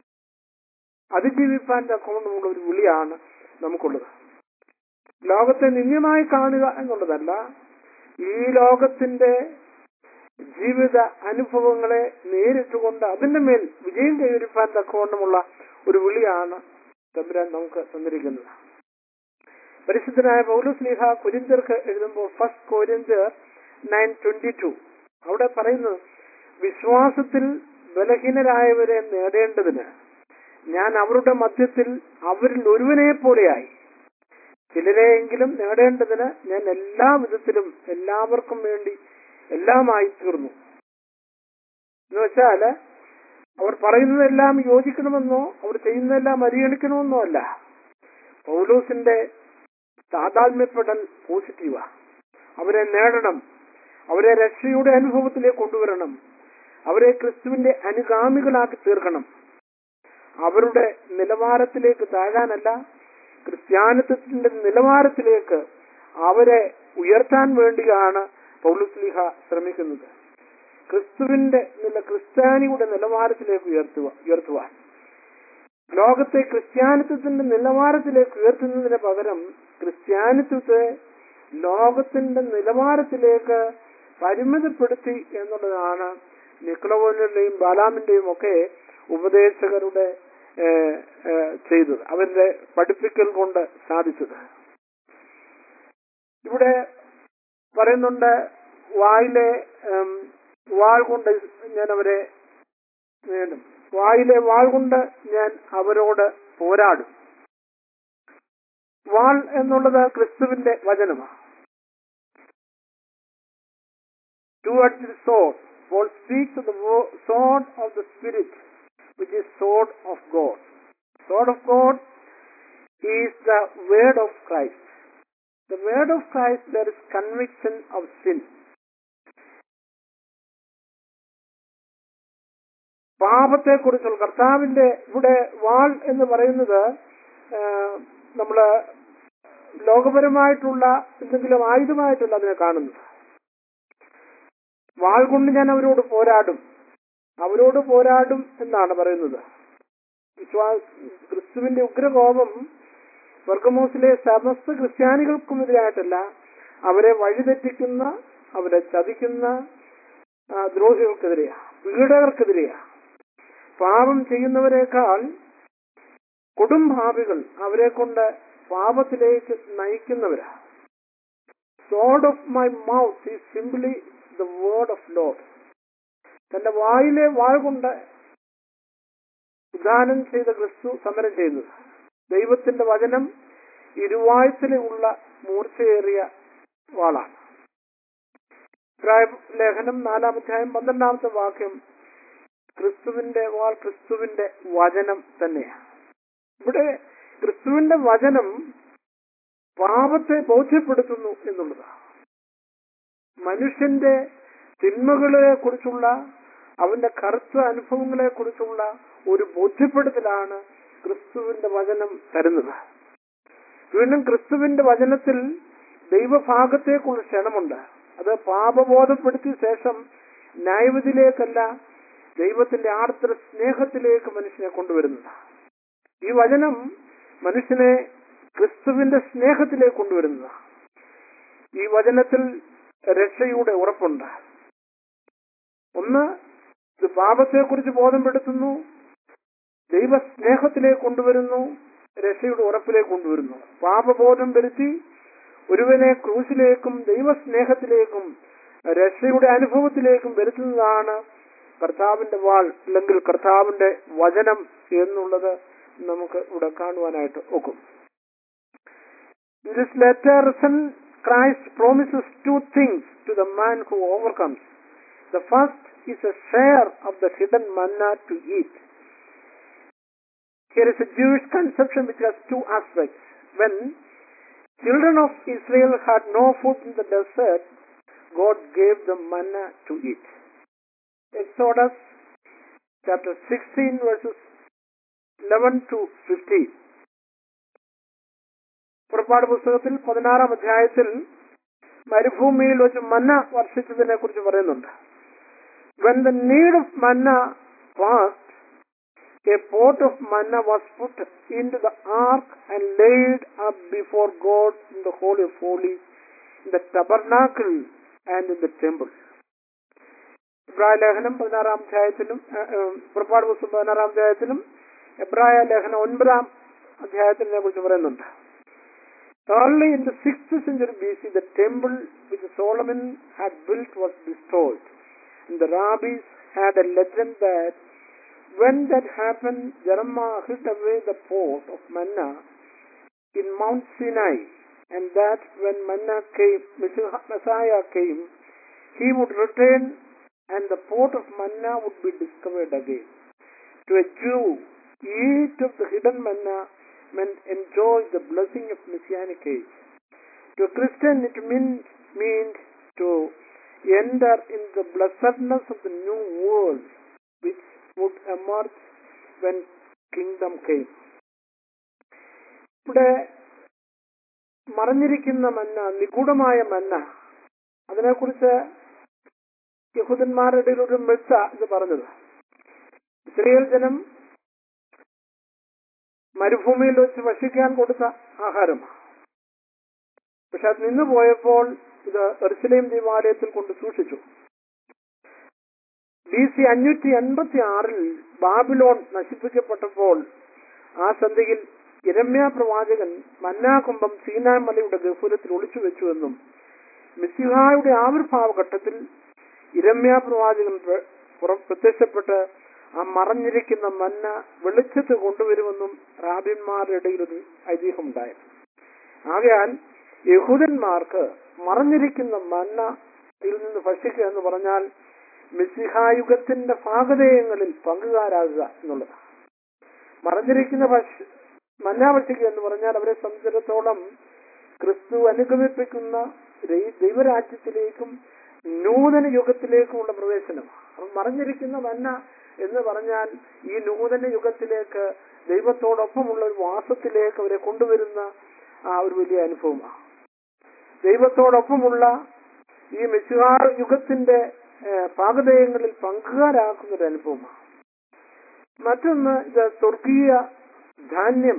അതിജീവിപ്പാൻ തക്കവണ്ണമുള്ള ഒരു വിളിയാണ് നമുക്കുള്ളത് ലോകത്തെ നിന്ദ്യമായി കാണുക എന്നുള്ളതല്ല ഈ ലോകത്തിന്റെ ജീവിത അനുഭവങ്ങളെ നേരിട്ടുകൊണ്ട് അതിന്റെ മേൽ വിജയം കൈവരിപ്പാൻ തക്കവണ്ണമുള്ള ഒരു വിളിയാണ് തമ്പുരാൻ നമുക്ക് തന്നിരിക്കുന്നത് പരിശുദ്ധനായ പൗലുസ്ലിഹ കുരിന്തർക്ക് എഴുതുമ്പോൾ ഫസ്റ്റ് കോരിന്തർ നയൻ ട്വന്റി ടു അവിടെ പറയുന്നത് വിശ്വാസത്തിൽ ബലഹീനരായവരെ നേടേണ്ടതിന് ഞാൻ അവരുടെ മധ്യത്തിൽ അവരിൽ ഒരുവനെ പോലെയായി ചിലരെയെങ്കിലും നേടേണ്ടതിന് ഞാൻ എല്ലാ വിധത്തിലും എല്ലാവർക്കും വേണ്ടി എല്ലാമായി തീർന്നു എന്ന് വെച്ചാല് അവർ പറയുന്നതെല്ലാം യോജിക്കണമെന്നോ അവർ ചെയ്യുന്നതെല്ലാം പരിഗണിക്കണമെന്നോ അല്ല പൗലോസിന്റെ താതാത്മ്യപ്പെടൽ പോസിറ്റീവാ അവരെ നേടണം അവരെ രക്ഷയുടെ അനുഭവത്തിലേക്ക് കൊണ്ടുവരണം അവരെ ക്രിസ്തുവിന്റെ അനുഗാമികളാക്കി തീർക്കണം അവരുടെ നിലവാരത്തിലേക്ക് താഴാനല്ല ക്രിസ്ത്യാനിത്വത്തിന്റെ നിലവാരത്തിലേക്ക് അവരെ ഉയർത്താൻ വേണ്ടിയാണ് പൗലുസ്ലിഹ ശ്രമിക്കുന്നത് ക്രിസ്തുവിന്റെ നില ക്രിസ്ത്യാനിയുടെ നിലവാരത്തിലേക്ക് ഉയർത്തുക ഉയർത്തുവാൻ ലോകത്തെ ക്രിസ്ത്യാനിത്വത്തിന്റെ നിലവാരത്തിലേക്ക് ഉയർത്തുന്നതിന് പകരം ക്രിസ്ത്യാനിത്വത്തെ ലോകത്തിന്റെ നിലവാരത്തിലേക്ക് പരിമിതപ്പെടുത്തി എന്നുള്ളതാണ് നിക്കളവോന്റെയും ബാലാമിന്റെയും ഒക്കെ ഉപദേശകരുടെ ഏഹ്, ഏഹ്, ചെയ്തത് അവരുടെ പഠിപ്പിക്കൽ കൊണ്ട് സാധിച്ചത് ഇവിടെ പറയുന്നുണ്ട് വായിലെ ഉം, വാൾ കൊണ്ട് ഞാൻ അവരെ നേടും വായിലെ വാൾ കൊണ്ട് ഞാൻ അവരോട് പോരാടും വാൾ എന്നുള്ളത് ക്രിസ്തുവിന്റെ വചനമാണ് towards the sword. Paul speaks of the wo- sword of the Spirit, which is sword of God. Sword of God is the word of Christ. The word of Christ, there is conviction of sin. പാപത്തെ കുറിച്ചുള്ള കർത്താവിന്റെ ഇവിടെ വാൾ എന്ന് പറയുന്നത് ആ, നമ്മള് ലോകപരമായിട്ടുള്ള എന്തെങ്കിലും ആയുധമായിട്ടല്ല അതിനെ കാണുന്നത് വാൾ കൊണ്ട് ഞാൻ അവരോട് പോരാടും അവരോട് പോരാടും എന്നാണ് പറയുന്നത് വിശ്വാസ ക്രിസ്തുവിന്റെ ഉഗ്രകോപം സ്വർഗമോസിലെ സമസ്ത ക്രിസ്ത്യാനികൾക്കുമെതിരായിട്ടല്ല അവരെ വഴിതെറ്റിക്കുന്ന അവരെ ചതിക്കുന്ന ആ, ദ്രോഹികൾക്കെതിരെയാ പീഡകർക്കെതിരെയാ പാപം ചെയ്യുന്നവരെക്കാൾ കൊടും ഭാവികൾ അവരെ കൊണ്ട് പാപത്തിലേക്ക് നയിക്കുന്നവരാ sword of my mouth is simply the word of lord തന്റെ വായിലെ വാൾ കൊണ്ട് ഉദാനം ചെയ്ത ക്രിസ്തു സമരം ചെയ്യുന്നത് ദൈവത്തിന്റെ വചനം ഇരുവായത്തിലുള്ള മൂർച്ചയേറിയ വാളാണ് ഇബ്രായ ലേഖനം നാലാം അധ്യായം പന്ത്രണ്ടാമത്തെ വാക്യം ക്രിസ്തുവിന്റെ വാൾ ക്രിസ്തുവിന്റെ വചനം തന്നെയാണ് ഇവിടെ ക്രിസ്തുവിന്റെ വചനം പാപത്തെ ബോധ്യപ്പെടുത്തുന്നു എന്നുള്ളതാണ് മനുഷ്യന്റെ തിന്മകളെ കുറിച്ചുള്ള അവന്റെ കറുത്ത അനുഭവങ്ങളെ കുറിച്ചുള്ള ഒരു ബോധ്യപ്പെടുത്തലാണ് ക്രിസ്തുവിന്റെ വചനം തരുന്നത് വീണ്ടും ക്രിസ്തുവിന്റെ വചനത്തിൽ ദൈവഭാഗത്തേക്കുള്ള ക്ഷണമുണ്ട് അത് പാപബോധപ്പെടുത്തിയ ശേഷം ന്യായവിധിയിലേക്കല്ല ദൈവത്തിന്റെ ആർദ്ര സ്നേഹത്തിലേക്ക് മനുഷ്യനെ കൊണ്ടുവരുന്നത് ഈ വചനം മനുഷ്യനെ ക്രിസ്തുവിന്റെ സ്നേഹത്തിലേക്ക് കൊണ്ടുവരുന്നതാണ് ഈ വചനത്തിൽ രക്ഷയുടെ ഉറപ്പുണ്ട് ഒന്ന് ഇത് പാപത്തെക്കുറിച്ച് ബോധപ്പെടുത്തുന്നു ദൈവസ്നേഹത്തിലേക്ക് കൊണ്ടുവരുന്നു രക്ഷയുടെ ഉറപ്പിലേക്ക് കൊണ്ടുവരുന്നു പാപബോധം വരുത്തി ഒരുവനെ ക്രൂശിലേക്കും ദൈവസ്നേഹത്തിലേക്കും രക്ഷയുടെ അനുഭവത്തിലേക്കും വരുത്തുന്നതാണ് കർത്താവിന്റെ വാൾ അല്ലെങ്കിൽ കർത്താവിന്റെ വചനം എന്നുള്ളത് നമുക്ക് ഇവിടെ കാണുവാനായിട്ട് ഒക്കും In this letter, son Christ promises two things to the man who overcomes. The first is a share of the hidden manna to eat. Here is a Jewish conception which has two aspects. When children of Israel had no food in the desert, God gave them manna to eat. Exodus chapter 16 verses 11 to 15. പുറപ്പാട് പുസ്തകത്തിൽ പതിനാറാം അധ്യായത്തിൽ മരുഭൂമിയിൽ വെച്ച് മന്ന വർഷിച്ചതിനെ കുറിച്ച് പറയുന്നുണ്ട് when the need of manna passed a pot of manna was put into the ark and laid up before God in the holy of holy in the tabernacle and in the temple എബ്രായ ലേഖനം പതിനാറാം അധ്യായത്തിലും പുറപ്പാട് പുസ്തകം പതിനാറാം അധ്യായത്തിലും എബ്രായ ലേഖനം ഒൻപതാം അധ്യായത്തിനെ കുറിച്ച് പറയുന്നുണ്ട് Early in the 6th century BC, the temple which Solomon had built was destroyed. And the rabbis had a legend that when that happened, Jeremiah hid away the pot of manna in Mount Sinai, and that when manna came, Messiah came, he would return and the pot of manna would be discovered again. To a Jew, eat of the hidden manna meant enjoy the blessing of Messianic age. To a Christian, it meant, meant to enter in the blessedness of the new world which would emerge when kingdom came. ഇവിടെ മറഞ്ഞിരിക്കുന്ന മന്ന നിഗൂഢമായ മന്ന അതിനെക്കുറിച്ച് യഹൂദന്മാരുടെ ഇടയിൽ ഒരു മെച്ച ഇത് പറഞ്ഞത് ഇസ്രയേൽ ജനം മരുഭൂമിയിൽ വെച്ച് ഭക്ഷിക്കാൻ കൊടുത്ത ആഹാരം പക്ഷെ അത് നിന്നു പോയപ്പോൾ ഇത് എർസലേം ദേവാലയത്തിൽ കൊണ്ട് സൂക്ഷിച്ചു ബി സി അഞ്ഞൂറ്റി എൺപത്തി ആറിൽ ബാബിലോൺ നശിപ്പിക്കപ്പെട്ടപ്പോൾ ആ സന്ധിയിൽ ഇരമ്യ പ്രവാചകൻ മന്നാകുംഭം സീനാമലയുടെ ഗഹുലത്തിൽ ഒളിച്ചു വെച്ചുവെന്നും മിസിഹായുടെ ആവിർഭാവ ഘട്ടത്തിൽ ഇരമ്യ പ്രവാചകൻ പ്രത്യക്ഷപ്പെട്ട് ആ മറഞ്ഞിരിക്കുന്ന മന്ന വെളിച്ചത്ത് കൊണ്ടുവരുമെന്നും റാബിന്മാരുടെ ഇടയിൽ ഒരു ഐതിഹ്യമുണ്ടായിരുന്നു ആകയാൽ യഹൂദന്മാർക്ക് മറഞ്ഞിരിക്കുന്ന മന്ന ഇതിൽ നിന്ന് ഭക്ഷിക്കുക എന്ന് പറഞ്ഞാൽ മിസിഹായുഗത്തിന്റെ ഭാഗതേയങ്ങളിൽ പങ്കുകാരാകുക എന്നുള്ളതാണ് മറഞ്ഞിരിക്കുന്ന ഭക്ഷ മന്ന ഭക്ഷിക്കുക എന്ന് പറഞ്ഞാൽ അവരെ സംബന്ധിച്ചിടത്തോളം ക്രിസ്തു അനുഗമിപ്പിക്കുന്ന ദൈവരാജ്യത്തിലേക്കും നൂതന യുഗത്തിലേക്കുമുള്ള പ്രവേശനമാണ് അപ്പം മറഞ്ഞിരിക്കുന്ന മന്ന എന്ന് പറഞ്ഞാൽ ഈ നൂതന യുഗത്തിലേക്ക് ദൈവത്തോടൊപ്പമുള്ള ഒരു വാസത്തിലേക്ക് അവരെ കൊണ്ടുവരുന്ന ആ ഒരു വലിയ അനുഭവമാണ് ദൈവത്തോടൊപ്പമുള്ള ഈ മെച്ചുകാർ യുഗത്തിന്റെ പാകതയങ്ങളിൽ പങ്കുകാരാക്കുന്ന ഒരു അനുഭവമാണ് മറ്റൊന്ന് ഇത് സ്വർഗീയ ധാന്യം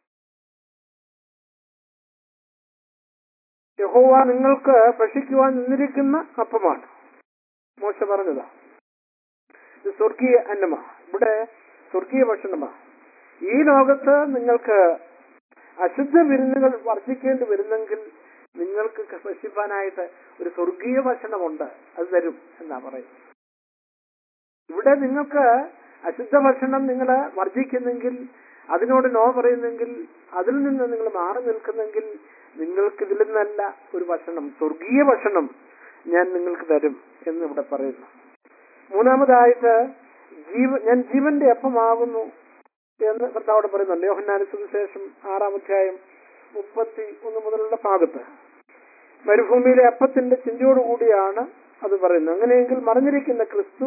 യഹോവ നിങ്ങൾക്ക് ഭക്ഷിക്കുവാൻ നിന്നിരിക്കുന്ന അപ്പമാണ് മോശ പറഞ്ഞതാ ഇത് സ്വർഗീയ അന്നമാ ഇവിടെ സ്വർഗീയ ഭക്ഷണമാ ഈ ലോകത്ത് നിങ്ങൾക്ക് അശുദ്ധ വിരുന്നുകൾ വർദ്ധിക്കേണ്ടി വരുന്നെങ്കിൽ നിങ്ങൾക്ക് ഭക്ഷിപ്പാനായിട്ട് ഒരു സ്വർഗീയ ഭക്ഷണമുണ്ട് അത് തരും എന്നാ പറയുന്നത് ഇവിടെ നിങ്ങൾക്ക് അശുദ്ധ ഭക്ഷണം നിങ്ങൾ വർജിക്കുന്നെങ്കിൽ അതിനോട് നോ പറയുന്നെങ്കിൽ അതിൽ നിന്ന് നിങ്ങൾ മാറി നിൽക്കുന്നെങ്കിൽ നിങ്ങൾക്ക് ഇതിൽ നിന്നല്ല ഒരു ഭക്ഷണം സ്വർഗീയ ഭക്ഷണം ഞാൻ നിങ്ങൾക്ക് തരും എന്ന് ഇവിടെ പറയുന്നു മൂന്നാമതായിട്ട് ജീവ ഞാൻ ജീവന്റെ അപ്പമാകുന്നു എന്ന് കർത്താവോട് പറയുന്നുണ്ട് യോഹന്നാന സുവിശേഷം ആറാം അധ്യായം മുപ്പത്തി ഒന്ന് മുതലുള്ള ഭാഗത്ത് മരുഭൂമിയിലെ അപ്പത്തിന്റെ ചിന്തയോടുകൂടിയാണ് അത് പറയുന്നത് അങ്ങനെയെങ്കിൽ മറിഞ്ഞിരിക്കുന്ന ക്രിസ്തു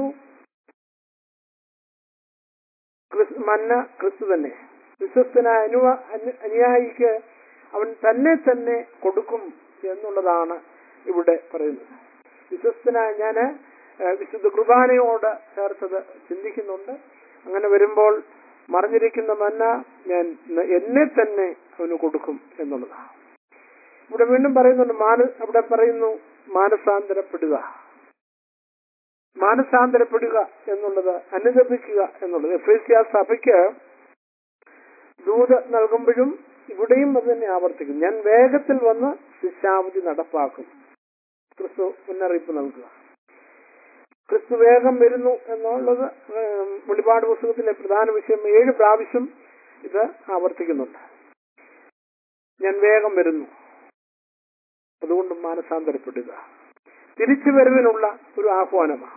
മന്ന ക്രിസ്തു തന്നെ വിശ്വസ്തനായ അനുവ അനുയായിക്ക് അവൻ തന്നെ തന്നെ കൊടുക്കും എന്നുള്ളതാണ് ഇവിടെ പറയുന്നത് വിശ്വസ്തനായ ഞാന് വിശുദ്ധ കുർബാനയോട് ചേർത്തത് ചിന്തിക്കുന്നുണ്ട് അങ്ങനെ വരുമ്പോൾ മറിഞ്ഞിരിക്കുന്ന മന്ന ഞാൻ എന്നെ തന്നെ അവന് കൊടുക്കും എന്നുള്ളതാണ് ഇവിടെ വീണ്ടും പറയുന്നുണ്ട് മാന അവിടെ പറയുന്നു മാനസാന്തരപ്പെടുക മാനസാന്തരപ്പെടുക എന്നുള്ളത് അനുദപിക്കുക എന്നുള്ളത് എഫേസ്യ സഭയ്ക്ക് ദൂത് നൽകുമ്പോഴും ഇവിടെയും അത് തന്നെ ആവർത്തിക്കും ഞാൻ വേഗത്തിൽ വന്ന് ശിക്ഷാവധി നടപ്പാക്കും ക്രിസ്തു മുന്നറിയിപ്പ് നൽകുക ക്രിസ്തു വേഗം വരുന്നു എന്നുള്ളത് ഉം, വെളിപാട് പുസ്തകത്തിലെ പ്രധാന വിഷയം ഏഴ് പ്രാവശ്യം ഇത് ആവർത്തിക്കുന്നുണ്ട് ഞാൻ വേഗം വരുന്നു അതുകൊണ്ട് മാനസാന്തരപ്പെടുക തിരിച്ചു വരവിനുള്ള ഒരു ആഹ്വാനമാണ്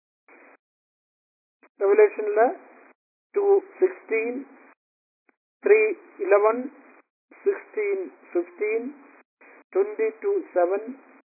റെവലേഷനില് two sixteen three eleven sixteen fifteen twenty two seven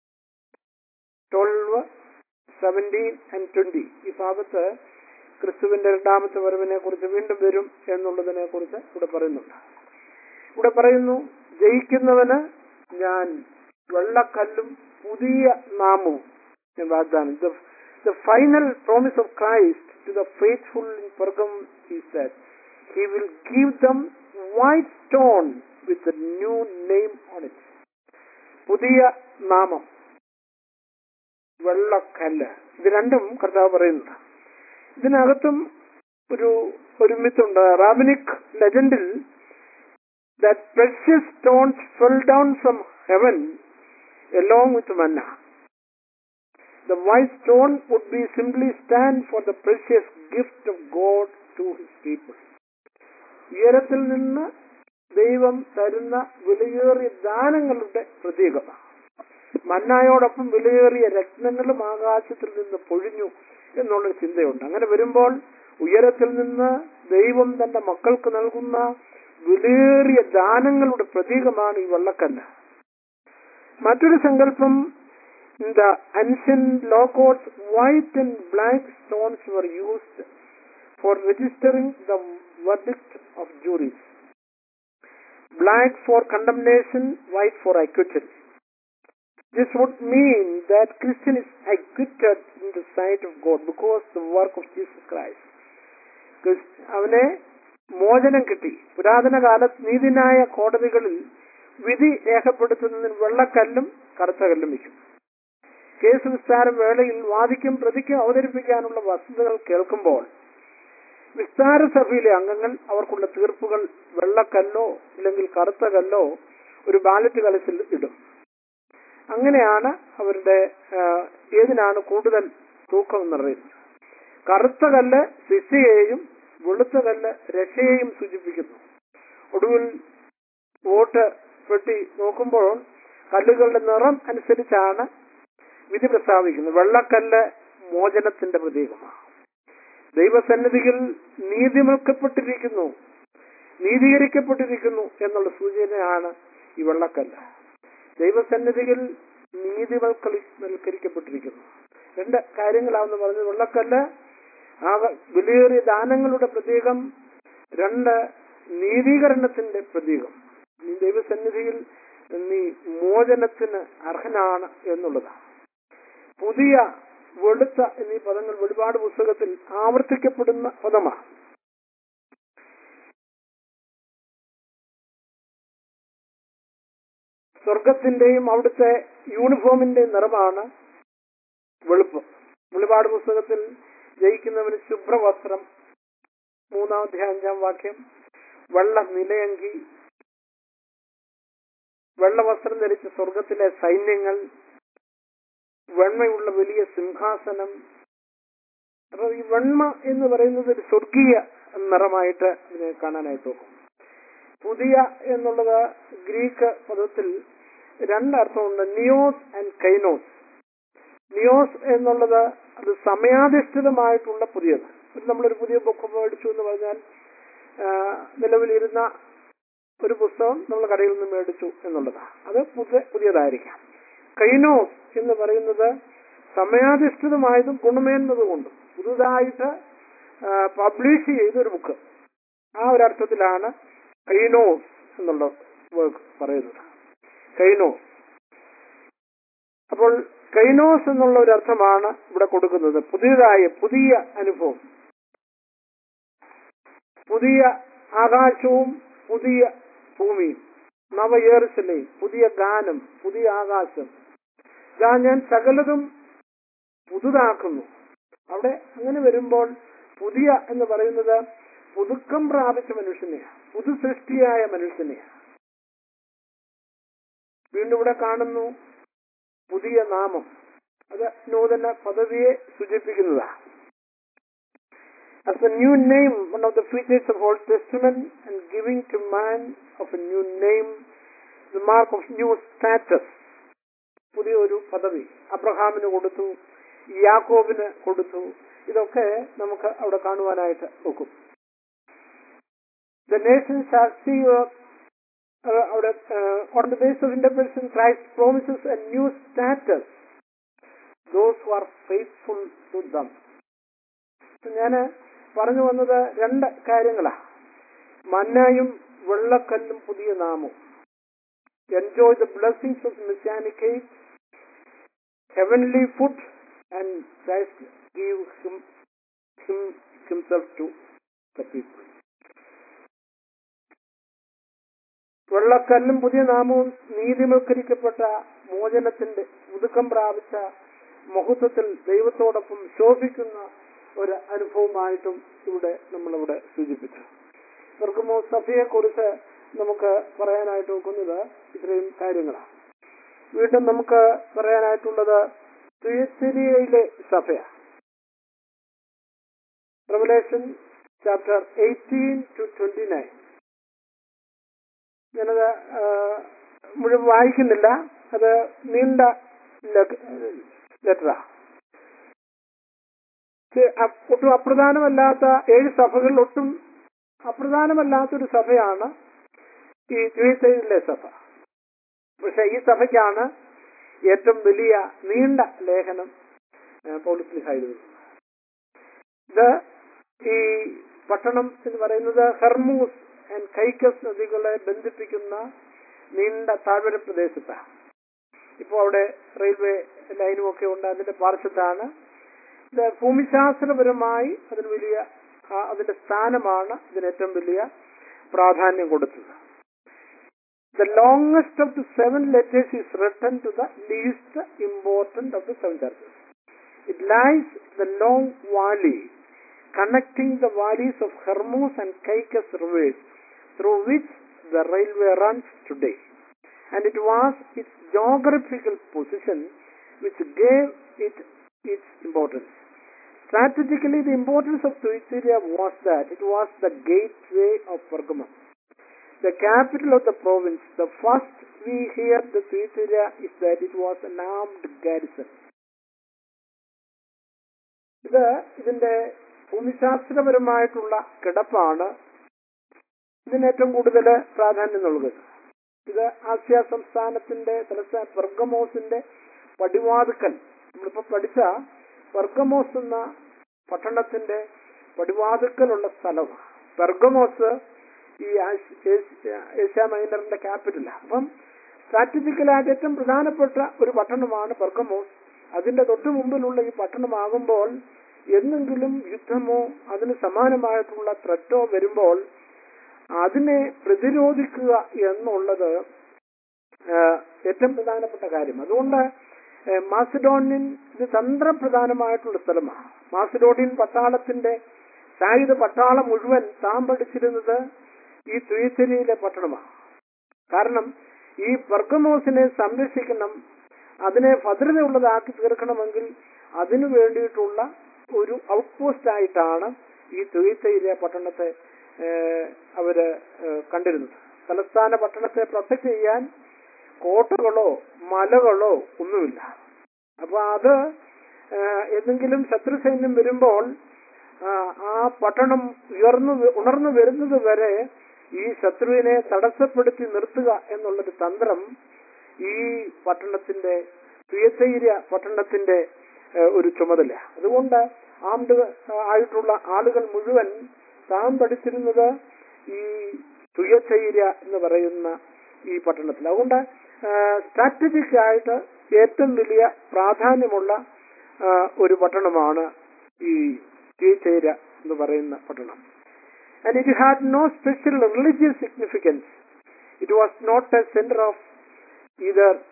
twelve seventeen and twenty ഈ ഭാഗത്ത് ക്രിസ്തുവിന്റെ രണ്ടാമത്തെ വരവിനെ കുറിച്ച് വീണ്ടും വരും എന്നുള്ളതിനെ കുറിച്ച് ഇവിടെ പറയുന്നുണ്ട് ഇവിടെ പറയുന്നു ജയിക്കുന്നവന് ഞാൻ വെള്ളക്കല്ലും പുതിയ നാമവും ഞാൻ വാഗ്ദാനം the final promise of Christ to the faithful in Pergamum is that he will give them white stone with new name on it പുതിയ നാമം വെള്ളക്കല്ല് ഇത് രണ്ടും കർത്താവ് പറയുന്നുണ്ട് ഇതിനകത്തും ഒരു ഒരു മിത്തുണ്ട് റാബിനിക് ലെജൻഡിൽ that precious stones fell down from heaven along with manna. The white stone would be simply stand for the precious gift of God to his people. ഉയരത്തിൽ നിന്ന് ദൈവം തരുന്ന വിലയേറിയ ദാനങ്ങളുടെ പ്രതീകമാണ് മന്നായോടൊപ്പം വിലയേറിയ രത്നങ്ങളും ആകാശത്തിൽ നിന്ന് പൊഴിഞ്ഞു എന്നുള്ളൊരു ചിന്തയുണ്ട് അങ്ങനെ വരുമ്പോൾ ഉയരത്തിൽ നിന്ന് ദൈവം തന്റെ മക്കൾക്ക് നൽകുന്ന വിലയേറിയ ദാനങ്ങളുടെ പ്രതീകമാണ് ഈ വെള്ളക്കല്ല് മറ്റൊരു സങ്കല്പം the ancient law courts white and black stones were used for registering the verdict of juries. Black for condemnation, white for acquittal. This would mean that Christian is acquitted in the sight of God because the work of Jesus Christ. ക്രിസ്- അവനെ മോചനം കിട്ടി പുരാതന കാലത്ത് നീതിന്യായ കോടതികളിൽ വിധി രേഖപ്പെടുത്തുന്നതിന് വെള്ളക്കല്ലും കറുത്ത കല്ലും വയ്ക്കും കേസ് വിസ്താര വേളയിൽ വാദിക്കും പ്രതിക്കും അവതരിപ്പിക്കാനുള്ള വസ്തുതകൾ കേൾക്കുമ്പോൾ വിസ്താര സഭയിലെ അംഗങ്ങൾ അവർക്കുള്ള തീർപ്പുകൾ വെള്ളക്കല്ലോ ഇല്ലെങ്കിൽ കറുത്ത കല്ലോ ഒരു ബാലറ്റ് കലത്തിൽ ഇടും അങ്ങനെയാണ് അവരുടെ ആ, ഏതിനാണ് കൂടുതൽ തൂക്കം എന്നറിയുന്നത് കറുത്ത കല്ല് ശിക്ഷയെയും വെളുത്ത കല്ല് രക്ഷയെയും സൂചിപ്പിക്കുന്നു ഒടുവിൽ വോട്ട് പെട്ടി നോക്കുമ്പോൾ കല്ലുകളുടെ നിറം അനുസരിച്ചാണ് വിധി പ്രസ്താവിക്കുന്നത് വെള്ളക്കല്ല് മോചനത്തിന്റെ പ്രതീകമാണ് ദൈവസന്നിധിയിൽ നീതിമൽക്കപ്പെട്ടിരിക്കുന്നു നീതീകരിക്കപ്പെട്ടിരിക്കുന്നു എന്നുള്ള സൂചനയാണ് ഈ വെള്ളക്കല്ല് ദൈവസന്നിധിയിൽ നീതിവൽക്കരിക്കപ്പെട്ടിരിക്കുന്നു രണ്ട് കാര്യങ്ങളാണെന്ന് പറഞ്ഞത് വെള്ളക്കല്ല് ആകെ വിലയേറിയ ദാനങ്ങളുടെ പ്രതീകം രണ്ട് നീതീകരണത്തിന്റെ പ്രതീകം നീ ദൈവസന്നിധിയിൽ നീ മോചനത്തിന് അർഹനാണ് എന്നുള്ളതാണ് പുതിയ വെളുത്ത എന്നീ പദങ്ങൾ വെളിപാട് പുസ്തകത്തിൽ ആവർത്തിക്കപ്പെടുന്ന പദമാണ് സ്വർഗത്തിന്റെയും അവിടുത്തെ യൂണിഫോമിന്റെയും നിറമാണ് വെളുപ്പ് വെളിപാട് പുസ്തകത്തിൽ ജയിക്കുന്നവന് ശുഭ്രവസ്ത്രം മൂന്നാമത്തെ അഞ്ചാം വാക്യം വെള്ള നിലയങ്കി വെള്ളവസ്ത്രം ധരിച്ച സ്വർഗത്തിലെ സൈന്യങ്ങൾ വെണ്മയുള്ള വലിയ സിംഹാസനം അപ്പൊ ഈ വെണ്മ എന്ന് പറയുന്നത് ഒരു സ്വർഗീയ നിറമായിട്ട് ഇതിനെ കാണാനായിട്ട് നോക്കും പുതിയ എന്നുള്ളത് ഗ്രീക്ക് പദത്തിൽ രണ്ടർത്ഥമുണ്ട് നിയോസ് ആൻഡ് കൈനോസ് നിയോസ് എന്നുള്ളത് അത് സമയാധിഷ്ഠിതമായിട്ടുള്ള പുതിയത് ഒരു നമ്മളൊരു പുതിയ ബുക്ക് മേടിച്ചു എന്ന് പറഞ്ഞാൽ ആ, നിലവിലിരുന്ന ഒരു പുസ്തകം നമ്മൾ കടയിൽ നിന്ന് മേടിച്ചു എന്നുള്ളതാണ് അത് പുതിയ പുതിയതായിരിക്കാം കൈനോസ് എന്ന് പറയുന്നത് സമയാധിഷ്ഠിതമായതും ഗുണമേന്മതുകൊണ്ടും പുതുതായിട്ട് പബ്ലിഷ് ചെയ്തൊരു ബുക്ക് ആ ഒരു അർത്ഥത്തിലാണ് കൈനോസ് എന്നുള്ള വേർക്ക് പറയുന്നത് കൈനോസ് അപ്പോൾ കൈനോസ് എന്നുള്ള ഒരു അർത്ഥമാണ് ഇവിടെ കൊടുക്കുന്നത് പുതിയതായ പുതിയ അനുഭവം പുതിയ ആകാശവും പുതിയ ഭൂമിയും നവയേറുസലേം പുതിയ ഗാനം പുതിയ ആകാശം ഇതാ ഞാൻ സകലതും പുതുതാക്കുന്നു അവിടെ അങ്ങനെ വരുമ്പോൾ പുതിയ എന്ന് പറയുന്നത് പുതുക്കം പ്രാപിച്ച മനുഷ്യനെയാണ് പുതു സൃഷ്ടിയായ മനുഷ്യനെയാണ് വീണ്ടും ഇവിടെ കാണുന്നു പുതിയ നാമം അത് നൂതന പദവിയെ സൂചിപ്പിക്കുന്നതാണ് As a new name, one of the features of Old Testament and giving to man of a new name, the mark of new status. പുതിയ ഒരു പദവി അബ്രഹാമിന് കൊടുത്തു യാക്കോബിന് കൊടുത്തു ഇതൊക്കെ നമുക്ക് അവിടെ കാണുവാനായിട്ട് ഒക്കും The nation shall see your uh, അവിടെ uh, on the basis of interpretation Christ promises a new status those who are faithful to them. ഞാൻ പറഞ്ഞു വന്നത് രണ്ട് കാര്യങ്ങളാണ് മന്നായും വെള്ളക്കല്ലും പുതിയ നാമവും enjoy the blessings of mechanic heavenly food and Christ give him him himself to the people വെള്ളക്കല്ലും പുതിയ നാമവും നീതിവൽക്കരിക്കപ്പെട്ട മോചനത്തിന്റെ പുതുക്കം പ്രാപിച്ച മഹത്വത്തിൽ ദൈവത്തോടൊപ്പം ശോഭിക്കുന്ന ഒരു അനുഭവമായിട്ടും ഇവിടെ നമ്മളിവിടെ സൂചിപ്പിച്ചു ഇവർക്കുമോ സഭയെ കുറിച്ച് നമുക്ക് പറയാനായിട്ട് നോക്കുന്നത് ഇത്രയും കാര്യങ്ങളാണ് വീണ്ടും നമുക്ക് പറയാനായിട്ടുള്ളത് തുയസിരിയയിലെ സഭയാണ് Revelation chapter eighteen to twenty nine ഞാനത് ആ, മുഴുവൻ വായിക്കുന്നില്ല അത് നീണ്ട ലെറ്ററാ ഒട്ടും അപ്രധാനമല്ലാത്ത ഏഴ് സഭകളിൽ ഒട്ടും അപ്രധാനമല്ലാത്തൊരു സഭയാണ് ഈ ദ്വീപയിലെ സഭ പക്ഷെ ഈ സഭയ്ക്കാണ് ഏറ്റവും വലിയ നീണ്ട ലേഖനം പൗലിസ്ലിഹായിരുന്നു ഇത് ഈ പട്ടണം എന്ന് പറയുന്നത് ഹെർമൂസ് ആൻഡ് കൈക്കസ് നദികളെ ബന്ധിപ്പിക്കുന്ന നീണ്ട താഴ്വര പ്രദേശത്താണ് ഇപ്പോൾ അവിടെ റെയിൽവേ ലൈനും ഒക്കെ ഉണ്ട് അതിന്റെ പാർശ്വത്താണ് ഇത് ഭൂമിശാസ്ത്രപരമായി അതിന് വലിയ ആ, അതിന്റെ സ്ഥാനമാണ് ഇതിന് ഏറ്റവും വലിയ പ്രാധാന്യം കൊടുത്തത് the longest of the seven letters is written to the least important of the seven churches it lies the long valley connecting the valleys of Hermos and Caicus rivers through which the railway runs today. And it was its geographical position which gave it its importance. Strategically, the importance of Tuiceria was that it was the gateway of Pergamum, the capital of the province. The first we hear the Tuiceria is that it was an armed garrison. ഇത് ഇതിന്റെ ഭൂമിശാസ്ത്രപരമായിട്ടുള്ള കിടപ്പാണ് ഇതിന് ഏറ്റവും കൂടുതൽ പ്രാധാന്യം നൽകുന്നത് ഇത് ആസിയ സംസ്ഥാനത്തിന്റെ തലസ്ഥാന പെർഗമോസിന്റെ പടിവാതുക്കൽ നമ്മളിപ്പോ പഠിച്ച പെർഗമോസ് എന്ന പട്ടണത്തിന്റെ പടിവാതുക്കലുള്ള സ്ഥലമാണ് പെർഗമോസ് ഈ ആശ്- ഏഷ്യ- ഏഷ്യ മൈനറിന്റെ ക്യാപിറ്റലാണ് അപ്പം സ്ട്രാറ്റജിക്കലായിട്ട് ഏറ്റവും പ്രധാനപ്പെട്ട ഒരു പട്ടണമാണ് പെർഗമോസ് അതിന്റെ തൊട്ടു മുമ്പിലുള്ള ഈ പട്ടണമാകുമ്പോൾ എന്നെങ്കിലും യുദ്ധമോ അതിന് സമാനമായിട്ടുള്ള ത്രറ്റോ വരുമ്പോൾ അതിനെ പ്രതിരോധിക്കുക എന്നുള്ളത് ആ, ഏറ്റവും പ്രധാനപ്പെട്ട കാര്യം അതുകൊണ്ട് ആ, മാസിഡോണിയൻ ഇത് തന്ത്രപ്രധാനമായിട്ടുള്ള സ്ഥലമാണ് മാസിഡോണിയൻ പട്ടാളത്തിന്റെ സായുധ പട്ടാളം മുഴുവൻ താമ്പടിച്ചിരുന്നത് ഈ തുയച്ചേരിയിലെ പട്ടണമാണ് കാരണം ഈ പെർഗമോസിനെ സംരക്ഷിക്കണം അതിനെ ഭദ്രതയുള്ളതാക്കി തീർക്കണമെങ്കിൽ അതിനു വേണ്ടിയിട്ടുള്ള ഒരു ഔട്ട് പോസ്റ്റ് ആയിട്ടാണ് ഈ തുയത്തയിലെ പട്ടണത്തെ ഏഹ്, അവര് ഏഹ്, കണ്ടിരുന്നത് തലസ്ഥാന പട്ടണത്തെ പ്രൊട്ടക്ട് ചെയ്യാൻ കോട്ടകളോ മലകളോ ഒന്നുമില്ല അപ്പൊ അത് ഏഹ്, എന്തെങ്കിലും ശത്രു സൈന്യം വരുമ്പോൾ ആ, ആ പട്ടണം ഉയർന്നു വ- ഉണർന്നു വരുന്നത് വരെ ഈ ശത്രുവിനെ തടസ്സപ്പെടുത്തി നിർത്തുക എന്നുള്ളൊരു തന്ത്രം ഈ പട്ടണത്തിന്റെ തുയത്തൈര്യ പട്ടണത്തിന്റെ ഏഹ്, ഒരു ചുമതല അതുകൊണ്ട് ആംഡ് ആയിട്ടുള്ള ആളുകൾ മുഴുവൻ താൻ പഠിച്ചിരുന്നത് ഈ തുയത്തൈര്യ എന്ന് പറയുന്ന ഈ പട്ടണത്തിൽ അതുകൊണ്ട് സ്ട്രാറ്റജിക് ആയിട്ട് ഏറ്റവും വലിയ പ്രാധാന്യമുള്ള ആ, ഒരു പട്ടണമാണ് ഈ തുയച്ചൈര എന്ന് പറയുന്ന പട്ടണം and it had no special religious significance it was not a centre of either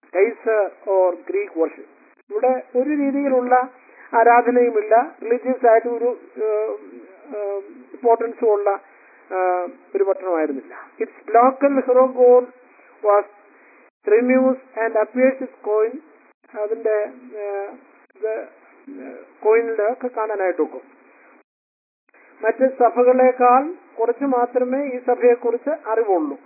Caesar or Greek worship ഇവിടെ ഒരു രീതിയിലുള്ള ആരാധനയുമില്ല റിലീജിയസ് ആയിട്ട് ഒരു ഇമ്പോർട്ടൻസും ഉള്ള ആ, ഒരു പട്ടണമായിരുന്നില്ല its local hero god was renews and appears is coin അതിന്റെ കോയിനിൽ ഒക്കെ കാണാനായിട്ട് നോക്കും മറ്റ് സഭകളെക്കാൾ കുറച്ച് മാത്രമേ ഈ സഭയെക്കുറിച്ച് അറിവുള്ളൂ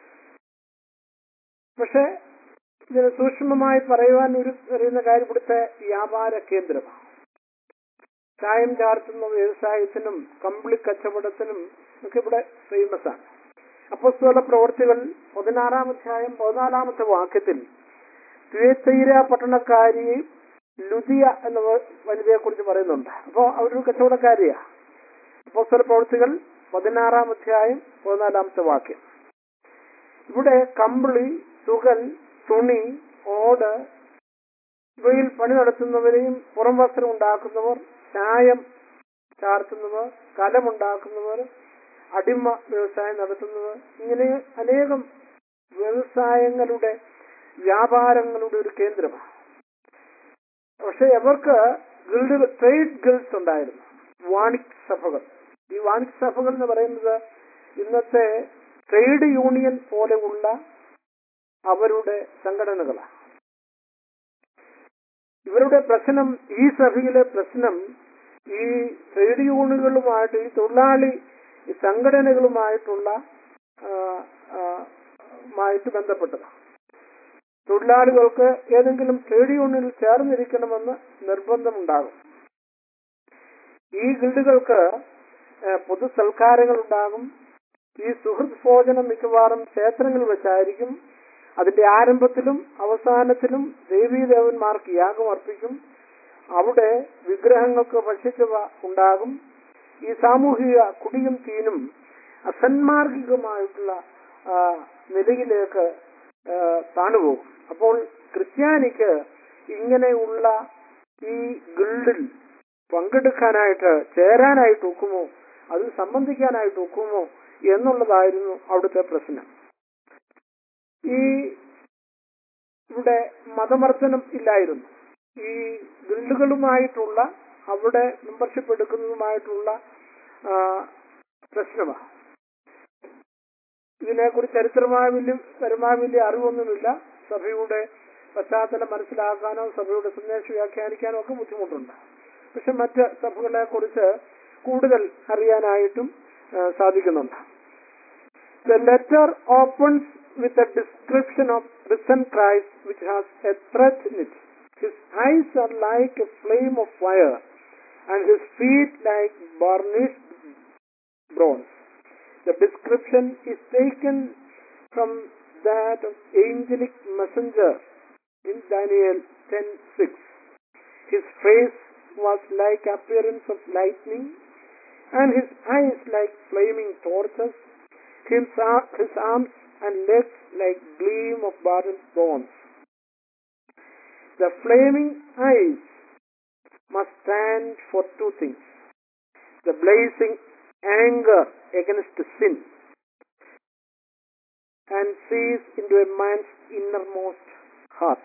പക്ഷെ ഇതിന് സൂക്ഷ്മമായി പറയുവാൻ ഒരു അറിയുന്ന കാര്യം ഇവിടുത്തെ വ്യാപാര കേന്ദ്രമാണ് ചായം ചാർത്തുന്ന വ്യവസായത്തിനും കമ്പിളി കച്ചവടത്തിനും ഒക്കെ ഇവിടെ ഫേമസ് ആണ് അപ്പസ്തോല പ്രവർത്തികൾ പതിനാറാം അധ്യായം പതിനാലാമത്തെ വാക്യത്തിൽ തുയത്തൈര പട്ടണക്കാരി ലുദിയ എന്ന വനിതയെ കുറിച്ച് പറയുന്നുണ്ട് അപ്പോൾ അവരൊരു കച്ചവടക്കാരിയാ അപ്പസ്തോല പ്രവർത്തികൾ പതിനാറാം അധ്യായം പതിനാലാമത്തെ വാക്യം ഇവിടെ കമ്പിളി തുകൽ തുണി ഓട് ഇവയിൽ പണി നടത്തുന്നവരെയും പുറം വസ്ത്രം ഉണ്ടാക്കുന്നവർ ചായം ചാർത്തുന്നവർ കലമുണ്ടാക്കുന്നവർ അടിമ വ്യവസായം നടത്തുന്നവർ ഇങ്ങനെ അനേകം വ്യവസായങ്ങളുടെ വ്യാപാരങ്ങളുടെ ഒരു കേന്ദ്രമാണ് പക്ഷെ അവർക്ക് ഗിൽഡുകൾ ട്രേഡ് ഗിൽഡ്സ് ഉണ്ടായിരുന്നു വാണിക് സഭകൾ ഈ വാണിക് സഭകൾ എന്ന് പറയുന്നത് ഇന്നത്തെ ട്രേഡ് യൂണിയൻ പോലെയുള്ള അവരുടെ സംഘടനകളാണ് ഇവരുടെ പ്രശ്നം ഈ സഭയിലെ പ്രശ്നം ഈ ട്രേഡ് യൂണിയനുകളുമായിട്ട് ഈ തൊഴിലാളി സംഘടനകളുമായിട്ടുള്ള ആ, ആ, മായിട്ട് ബന്ധപ്പെട്ടതാണ് തൊഴിലാളികൾക്ക് ഏതെങ്കിലും ട്രേഡ് യൂണിയനിൽ ചേർന്നിരിക്കണമെന്ന് നിർബന്ധമുണ്ടാകും ഈ ഗിൽഡുകൾക്ക് ഏഹ്, പൊതു സൽക്കാരങ്ങൾ ഉണ്ടാകും ഈ സുഹൃത് ഭോജനം മിക്കവാറും ക്ഷേത്രങ്ങളിൽ വെച്ചായിരിക്കും അതിന്റെ ആരംഭത്തിലും അവസാനത്തിലും ദേവീദേവന്മാർക്ക് യാഗം അർപ്പിക്കും അവിടെ വിഗ്രഹങ്ങൾക്ക് ഭക്ഷിച്ചവ ഉണ്ടാകും ഈ സാമൂഹിക കുടിയും തീനും അസന്മാർഗികമായിട്ടുള്ള ആ, നിലയിലേക്ക് ആ, താണുപോകും അപ്പോൾ ക്രിസ്ത്യാനിക്ക് ഇങ്ങനെയുള്ള ഈ ഗിൽഡിൽ പങ്കെടുക്കാനായിട്ട് ചേരാനായിട്ട് ഒക്കുമോ അതിൽ സംബന്ധിക്കാനായിട്ട് ഒക്കുമോ എന്നുള്ളതായിരുന്നു അവിടുത്തെ പ്രശ്നം ഈ ഇവിടെ മതമർദ്ദനം ഇല്ലായിരുന്നു ഈ ഗിൽഡുകളുമായിട്ടുള്ള അവിടെ മെമ്പർഷിപ്പ് എടുക്കുന്നതുമായിട്ടുള്ള ആ, പ്രശ്നമാണ് ഇതിനെക്കുറിച്ച് ചരിത്രമായ വലിയ പരമായ വലിയ അറിവൊന്നുമില്ല സഭയുടെ പശ്ചാത്തലം മനസ്സിലാക്കാനോ സഭയുടെ സന്ദേശം വ്യാഖ്യാനിക്കാനോ ഒക്കെ ബുദ്ധിമുട്ടുണ്ട് പക്ഷെ മറ്റ് സഭകളെ കുറിച്ച് കൂടുതൽ അറിയാനായിട്ടും ആ, സാധിക്കുന്നുണ്ട് The letter opens with a description of risen Christ which has a threat in it. His eyes are like a flame of fire and his feet like burnished bronze. The description is taken from that of angelic messenger in Daniel 10:6. His face was like appearance of lightning and his eyes like flaming torches his, ar- his arms and legs like gleam of burnished bronze. The flaming eyes must stand for two things. The blazing anger against sin and sees into a man's innermost heart.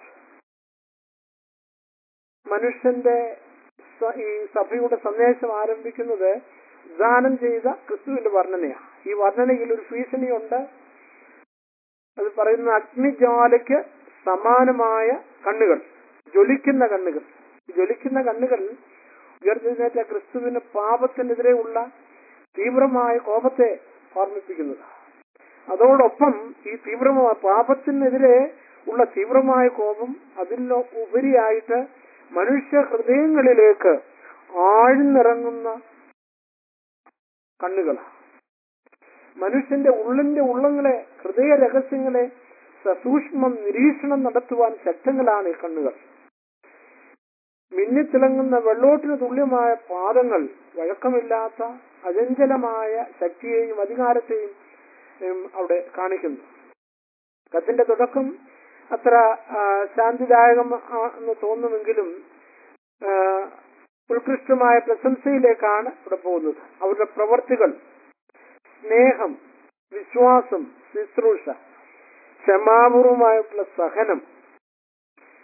മനുഷ്യന്റെ സ- ഈ സഭയുടെ സന്ദേശം ആരംഭിക്കുന്നത് ദാനം ചെയ്ത ക്രിസ്തുവിന്റെ വർണ്ണനയാണ് ഈ വർണ്ണനയിൽ ഒരു ഭീഷണിയുണ്ട് അത് പറയുന്ന അഗ്നിജ്വാലയ്ക്ക് സമാനമായ കണ്ണുകൾ ജ്വലിക്കുന്ന കണ്ണുകൾ ഈ ജ്വലിക്കുന്ന കണ്ണുകൾ ഉയർത്തിനേറ്റ ക്രിസ്തുവിന് പാപത്തിനെതിരെയുള്ള തീവ്രമായ കോപത്തെ ഓർമ്മിപ്പിക്കുന്നത് അതോടൊപ്പം ഈ തീവ്രമായ പാപത്തിനെതിരെ ഉള്ള തീവ്രമായ കോപം അതിന് ഉപരിയായിട്ട് മനുഷ്യ ഹൃദയങ്ങളിലേക്ക് ആഴ്ന്നിറങ്ങുന്ന കണ്ണുകളാണ് മനുഷ്യന്റെ ഉള്ളിന്റെ ഉള്ളങ്ങളെ ഹൃദയ രഹസ്യങ്ങളെ സസൂക്ഷ്മം നിരീക്ഷണം നടത്തുവാൻ ശക്തങ്ങളാണ് ഈ കണ്ണുകൾ മിന്നിത്തിളങ്ങുന്ന വെള്ളോട്ടിന് തുല്യമായ പാദങ്ങൾ വഴക്കമില്ലാത്ത അചഞ്ചലമായ ശക്തിയെയും അധികാരത്തെയും ഉം, അവിടെ കാണിക്കുന്നു കത്തിന്റെ തുടക്കം അത്ര ആ, ശാന്തിദായകം ആ, എന്ന് തോന്നുമെങ്കിലും ആ, ഉത്കൃഷ്ടമായ പ്രശംസയിലേക്കാണ് ഇവിടെ പോകുന്നത് അവരുടെ പ്രവർത്തികൾ സ്നേഹം വിശ്വാസം ശുശ്രൂഷ ക്ഷമാപൂർവമായിട്ടുള്ള സഹനം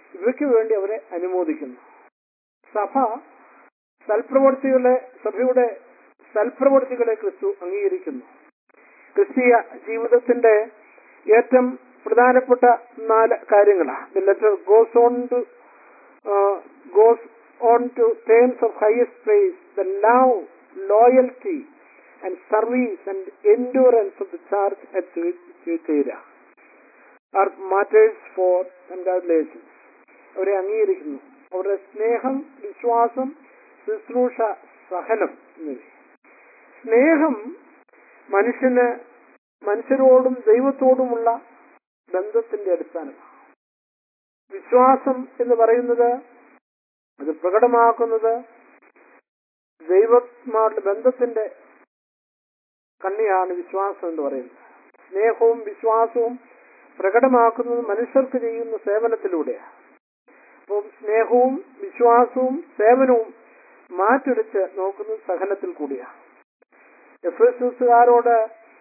ഇവയ്ക്ക് വേണ്ടി അവരെ അനുമോദിക്കുന്നു സഭ സൽപ്രവർത്തികളെ സഭയുടെ സൽപ്രവർത്തികളെ ക്രിസ്തു അംഗീകരിക്കുന്നു ക്രിസ്തീയ ജീവിതത്തിന്റെ ഏറ്റവും പ്രധാനപ്പെട്ട നാല് കാര്യങ്ങളാണ് the letter goes on to goes on to terms of highest praise the love loyalty and service and endurance of the church at Thyatira are matters for congratulations അവരെ അംഗീകരിക്കുന്നു അവരുടെ സ്നേഹം വിശ്വാസം ശുശ്രൂഷ സഹനം എന്നിവ സ്നേഹം മനുഷ്യന് മനുഷ്യരോടും ദൈവത്തോടുമുള്ള ബന്ധത്തിന്റെ അടിസ്ഥാനമാണ് വിശ്വാസം എന്ന് പറയുന്നത് അത് പ്രകടമാക്കുന്നത് ദൈവമാരുടെ ബന്ധത്തിന്റെ കണ്ണിയാണ് വിശ്വാസം എന്ന് പറയുന്നത് സ്നേഹവും വിശ്വാസവും പ്രകടമാക്കുന്നത് മനുഷ്യർക്ക് ചെയ്യുന്ന സേവനത്തിലൂടെയാണ് അപ്പം സ്നേഹവും വിശ്വാസവും സേവനവും മാറ്റുരച്ച് നോക്കുന്നത് സഹനത്തിൽ കൂടിയാണ് എഫ് എസ് എസുകാരോട്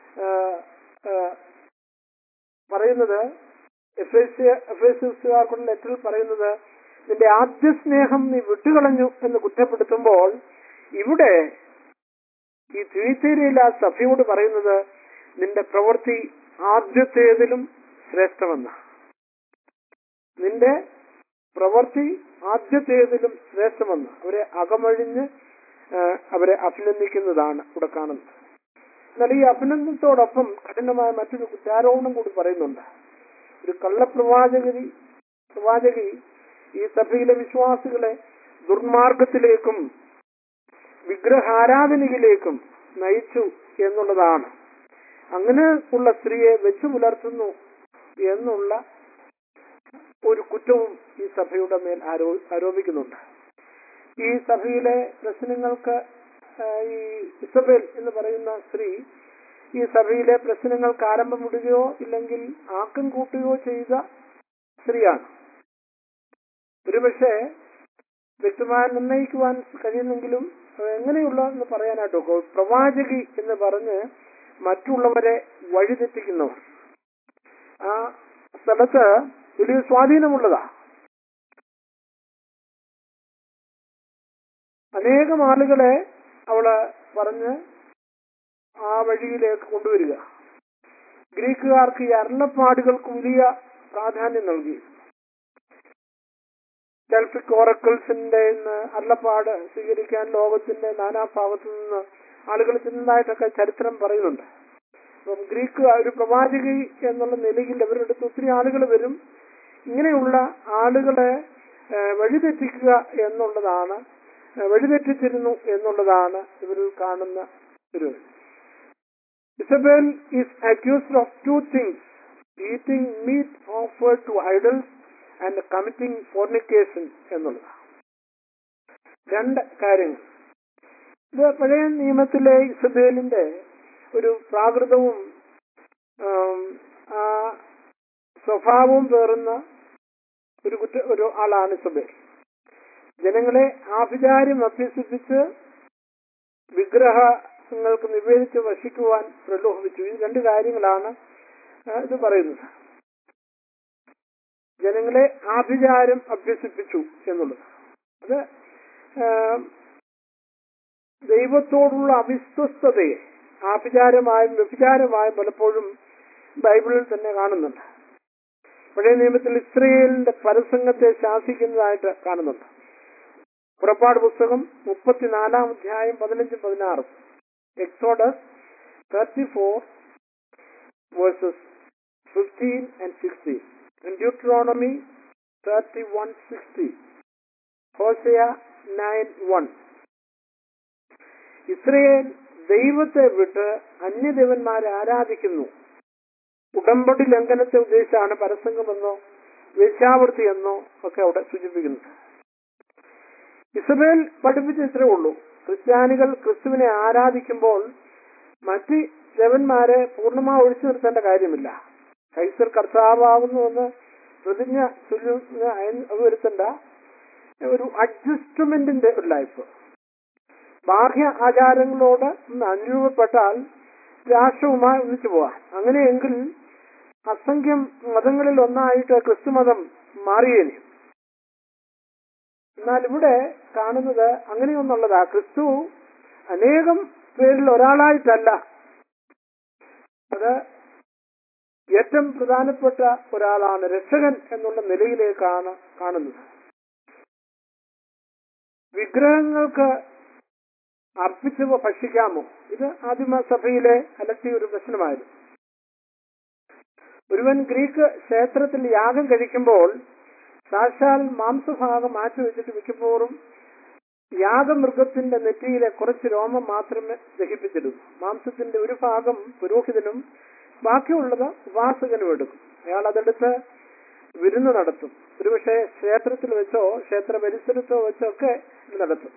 പറയുന്നത് എഫ് എസ് എഫ് എസ് എസുകാർക്കുള്ള ലെറ്ററിൽ പറയുന്നത് നിന്റെ ആദ്യ സ്നേഹം നീ വിട്ടുകളഞ്ഞു എന്ന് കുറ്റപ്പെടുത്തുമ്പോൾ ഇവിടെ ഈ തിരുച്ചേരിയിൽ ആ സഭയോട് പറയുന്നത് നിന്റെ പ്രവൃത്തി ആദ്യത്തേതിലും ശ്രേഷ്ഠമെന്ന നിന്റെ പ്രവൃത്തി ആദ്യത്തേതിലും ശ്രേഷ്ഠമെന്ന് അവരെ അകമഴിഞ്ഞ് ആ, അവരെ അഭിനന്ദിക്കുന്നതാണ് ഇവിടെ കാണുന്നത് എന്നാൽ ഈ അഭിനന്ദനത്തോടൊപ്പം കഠിനമായ മറ്റൊരു കുറ്റാരോപണം കൂടി പറയുന്നുണ്ട് ഒരു കള്ളപ്രവാചകരി പ്രവാചകി ഈ സഭയിലെ വിശ്വാസികളെ ദുർമാർഗത്തിലേക്കും വിഗ്രഹാരാധനയിലേക്കും നയിച്ചു എന്നുള്ളതാണ് അങ്ങനെ ഉള്ള സ്ത്രീയെ വെച്ചു പുലർത്തുന്നു എന്നുള്ള ഒരു കുറ്റവും ഈ സഭയുടെ മേൽ ആരോ ആരോപിക്കുന്നുണ്ട് ഈ സഭയിലെ പ്രശ്നങ്ങൾക്ക് ആ, ഈ ഇസബേൽ എന്ന് പറയുന്ന സ്ത്രീ ഈ സഭയിലെ പ്രശ്നങ്ങൾക്ക് ആരംഭം വിടുകയോ ഇല്ലെങ്കിൽ ആക്കം കൂട്ടുകയോ ചെയ്ത സ്ത്രീയാണ് ഒരുപക്ഷെ വ്യക്തമായി നിർണ്ണയിക്കുവാൻ കഴിയുന്നെങ്കിലും അത് എങ്ങനെയുള്ള എന്ന് പറയാനായിട്ട് ഒക്കും. പ്രവാചകി എന്ന് പറഞ്ഞ് മറ്റുള്ളവരെ വഴിതെറ്റിക്കുന്നവർ ആ സ്ഥലത്ത് വലിയ സ്വാധീനമുള്ളതാ അനേകം ആളുകളെ അവള് പറഞ്ഞ് ആ വഴിയിലേക്ക് കൊണ്ടുവരിക ഗ്രീക്കുകാർക്ക് ഈ അരുളപ്പാടുകൾക്ക് വലിയ പ്രാധാന്യം നൽകി ഡെൽഫിക് ഓറക്കിൾസിന്റെ ഇന്ന് അരുളപ്പാട് സ്വീകരിക്കാൻ ലോകത്തിന്റെ നാനാഭാഗത്തു നിന്ന് ആളുകൾ ചെന്നതായിട്ടൊക്കെ ചരിത്രം പറയുന്നുണ്ട് അപ്പം ഗ്രീക്ക് ഒരു പ്രവാചകി എന്നുള്ള നിലയിൽ അവരുടെ അടുത്ത് ഒത്തിരി ആളുകൾ വരും ഇങ്ങനെയുള്ള ആളുകളെ ഏഹ്, വഴിതെറ്റിക്കുക എന്നുള്ളതാണ് ഏഹ്, വഴിതെറ്റിച്ചിരുന്നു എന്നുള്ളതാണ് ഇവരിൽ കാണുന്ന ഒരു Isabel is accused of two things eating meat offered to idols and committing fornication എന്നുള്ളതാണ് രണ്ട് കാര്യങ്ങൾ ഇത് പഴയ നിയമത്തിലെ ഇസബേലിന്റെ ഒരു പ്രാകൃതവും ആം, ആ സ്വഭാവവും പേറുന്ന ഒരു കുറ്റ ഒരു ആളാണ് ഇസബേൽ ജനങ്ങളെ ആഭിചാര്യം അഭ്യസിപ്പിച്ച് വിഗ്രഹങ്ങൾക്ക് നിവേദിച്ച് വശിക്കുവാൻ പ്രലോഭിച്ചു ഈ രണ്ട് കാര്യങ്ങളാണ് ആ, ഇത് പറയുന്നത് ജനങ്ങളെ ആഭിചാരം അഭ്യസിപ്പിച്ചു എന്നുള്ളത് അത് ആ, ദൈവത്തോടുള്ള അവിശ്വസ്തതയെ ആഭിചാരമായും വ്യഭിചാരമായും പലപ്പോഴും ബൈബിളിൽ തന്നെ കാണുന്നുണ്ട് പഴയ നിയമത്തിൽ ഇസ്രയേലിന്റെ പരസംഗത്തെ ശാസിക്കുന്നതായിട്ട് കാണുന്നുണ്ട് പുറപ്പാട് പുസ്തകം മുപ്പത്തിനാലാം അധ്യായം പതിനഞ്ചും പതിനാറും Exodus thirty four verses fifteen and sixteen Deuteronomy thirty one sixty Hosea nine one Israel ദൈവത്തെ വിട്ട് അന്യദേവന്മാരെ ആരാധിക്കുന്നു ഉടമ്പടി ലംഘനത്തെ ഉദ്ദേശിച്ചാണ് പരസംഗമെന്നോ വേശ്യാവൃത്തി എന്നോ ഒക്കെ അവിടെ സൂചിപ്പിക്കുന്നത് ഇസബേൽ പഠിപ്പിച്ച ഇത്രേ ഉള്ളൂ ക്രിസ്ത്യാനികൾ ക്രിസ്തുവിനെ ആരാധിക്കുമ്പോൾ മറ്റ് ദേവന്മാരെ പൂർണ്ണമായി ഒഴിച്ചു നിർത്തേണ്ട കാര്യമില്ല കൈസർ കർത്താവാകുന്നുവെന്ന് പ്രതിജ്ഞ ചൊല്ലുന്ന അത് വരുത്തേണ്ട ഒരു അഡ്ജസ്റ്റ്മെന്റിന്റെ ഒരു ലൈഫ് ബാഹ്യ ആചാരങ്ങളോട് ഒന്ന് അനുരൂപപ്പെട്ടാൽ രാഷ്ട്രവുമായി ഒന്നിച്ചു പോവാം അങ്ങനെയെങ്കിൽ അസംഖ്യം മതങ്ങളിൽ ഒന്നായിട്ട് ക്രിസ്തുമതം മാറിയേനെ എന്നാൽ ഇവിടെ കാണുന്നത് അങ്ങനെയൊന്നുള്ളതാ ക്രിസ്തു അനേകം പേരിൽ ഒരാളായിട്ടല്ല അത് ഏറ്റവും പ്രധാനപ്പെട്ട ഒരാളാണ് രക്ഷകൻ എന്നുള്ള നിലയിലേക്കാണ് കാണുന്നത് വിഗ്രഹങ്ങൾക്ക് അർപ്പിച്ചവ ഭക്ഷിക്കാമോ ഇത് ആദിമ സഭയിലെ അലട്ടിയ ഒരു പ്രശ്നമായിരുന്നു ഒരുവൻ ഗ്രീക്ക് ക്ഷേത്രത്തിൽ യാഗം കഴിക്കുമ്പോൾ സാക്ഷാൽ മാംസഭാഗം മാറ്റിവെച്ചിട്ട് മിക്കപ്പോഴും യാഗമൃഗത്തിന്റെ നെറ്റിയിലെ കുറച്ച് രോമം മാത്രമേ ദഹിപ്പിച്ചിടൂ മാംസത്തിന്റെ ഒരു ഭാഗം പുരോഹിതനും ബാക്കിയുള്ളത് ഉപാസകനും എടുക്കും അയാൾ അതെടുത്ത് വിരുന്ന് നടത്തും ഒരുപക്ഷെ ക്ഷേത്രത്തിൽ വെച്ചോ ക്ഷേത്ര പരിസരത്തോ വെച്ചോ ഒക്കെ ഇത് നടത്തും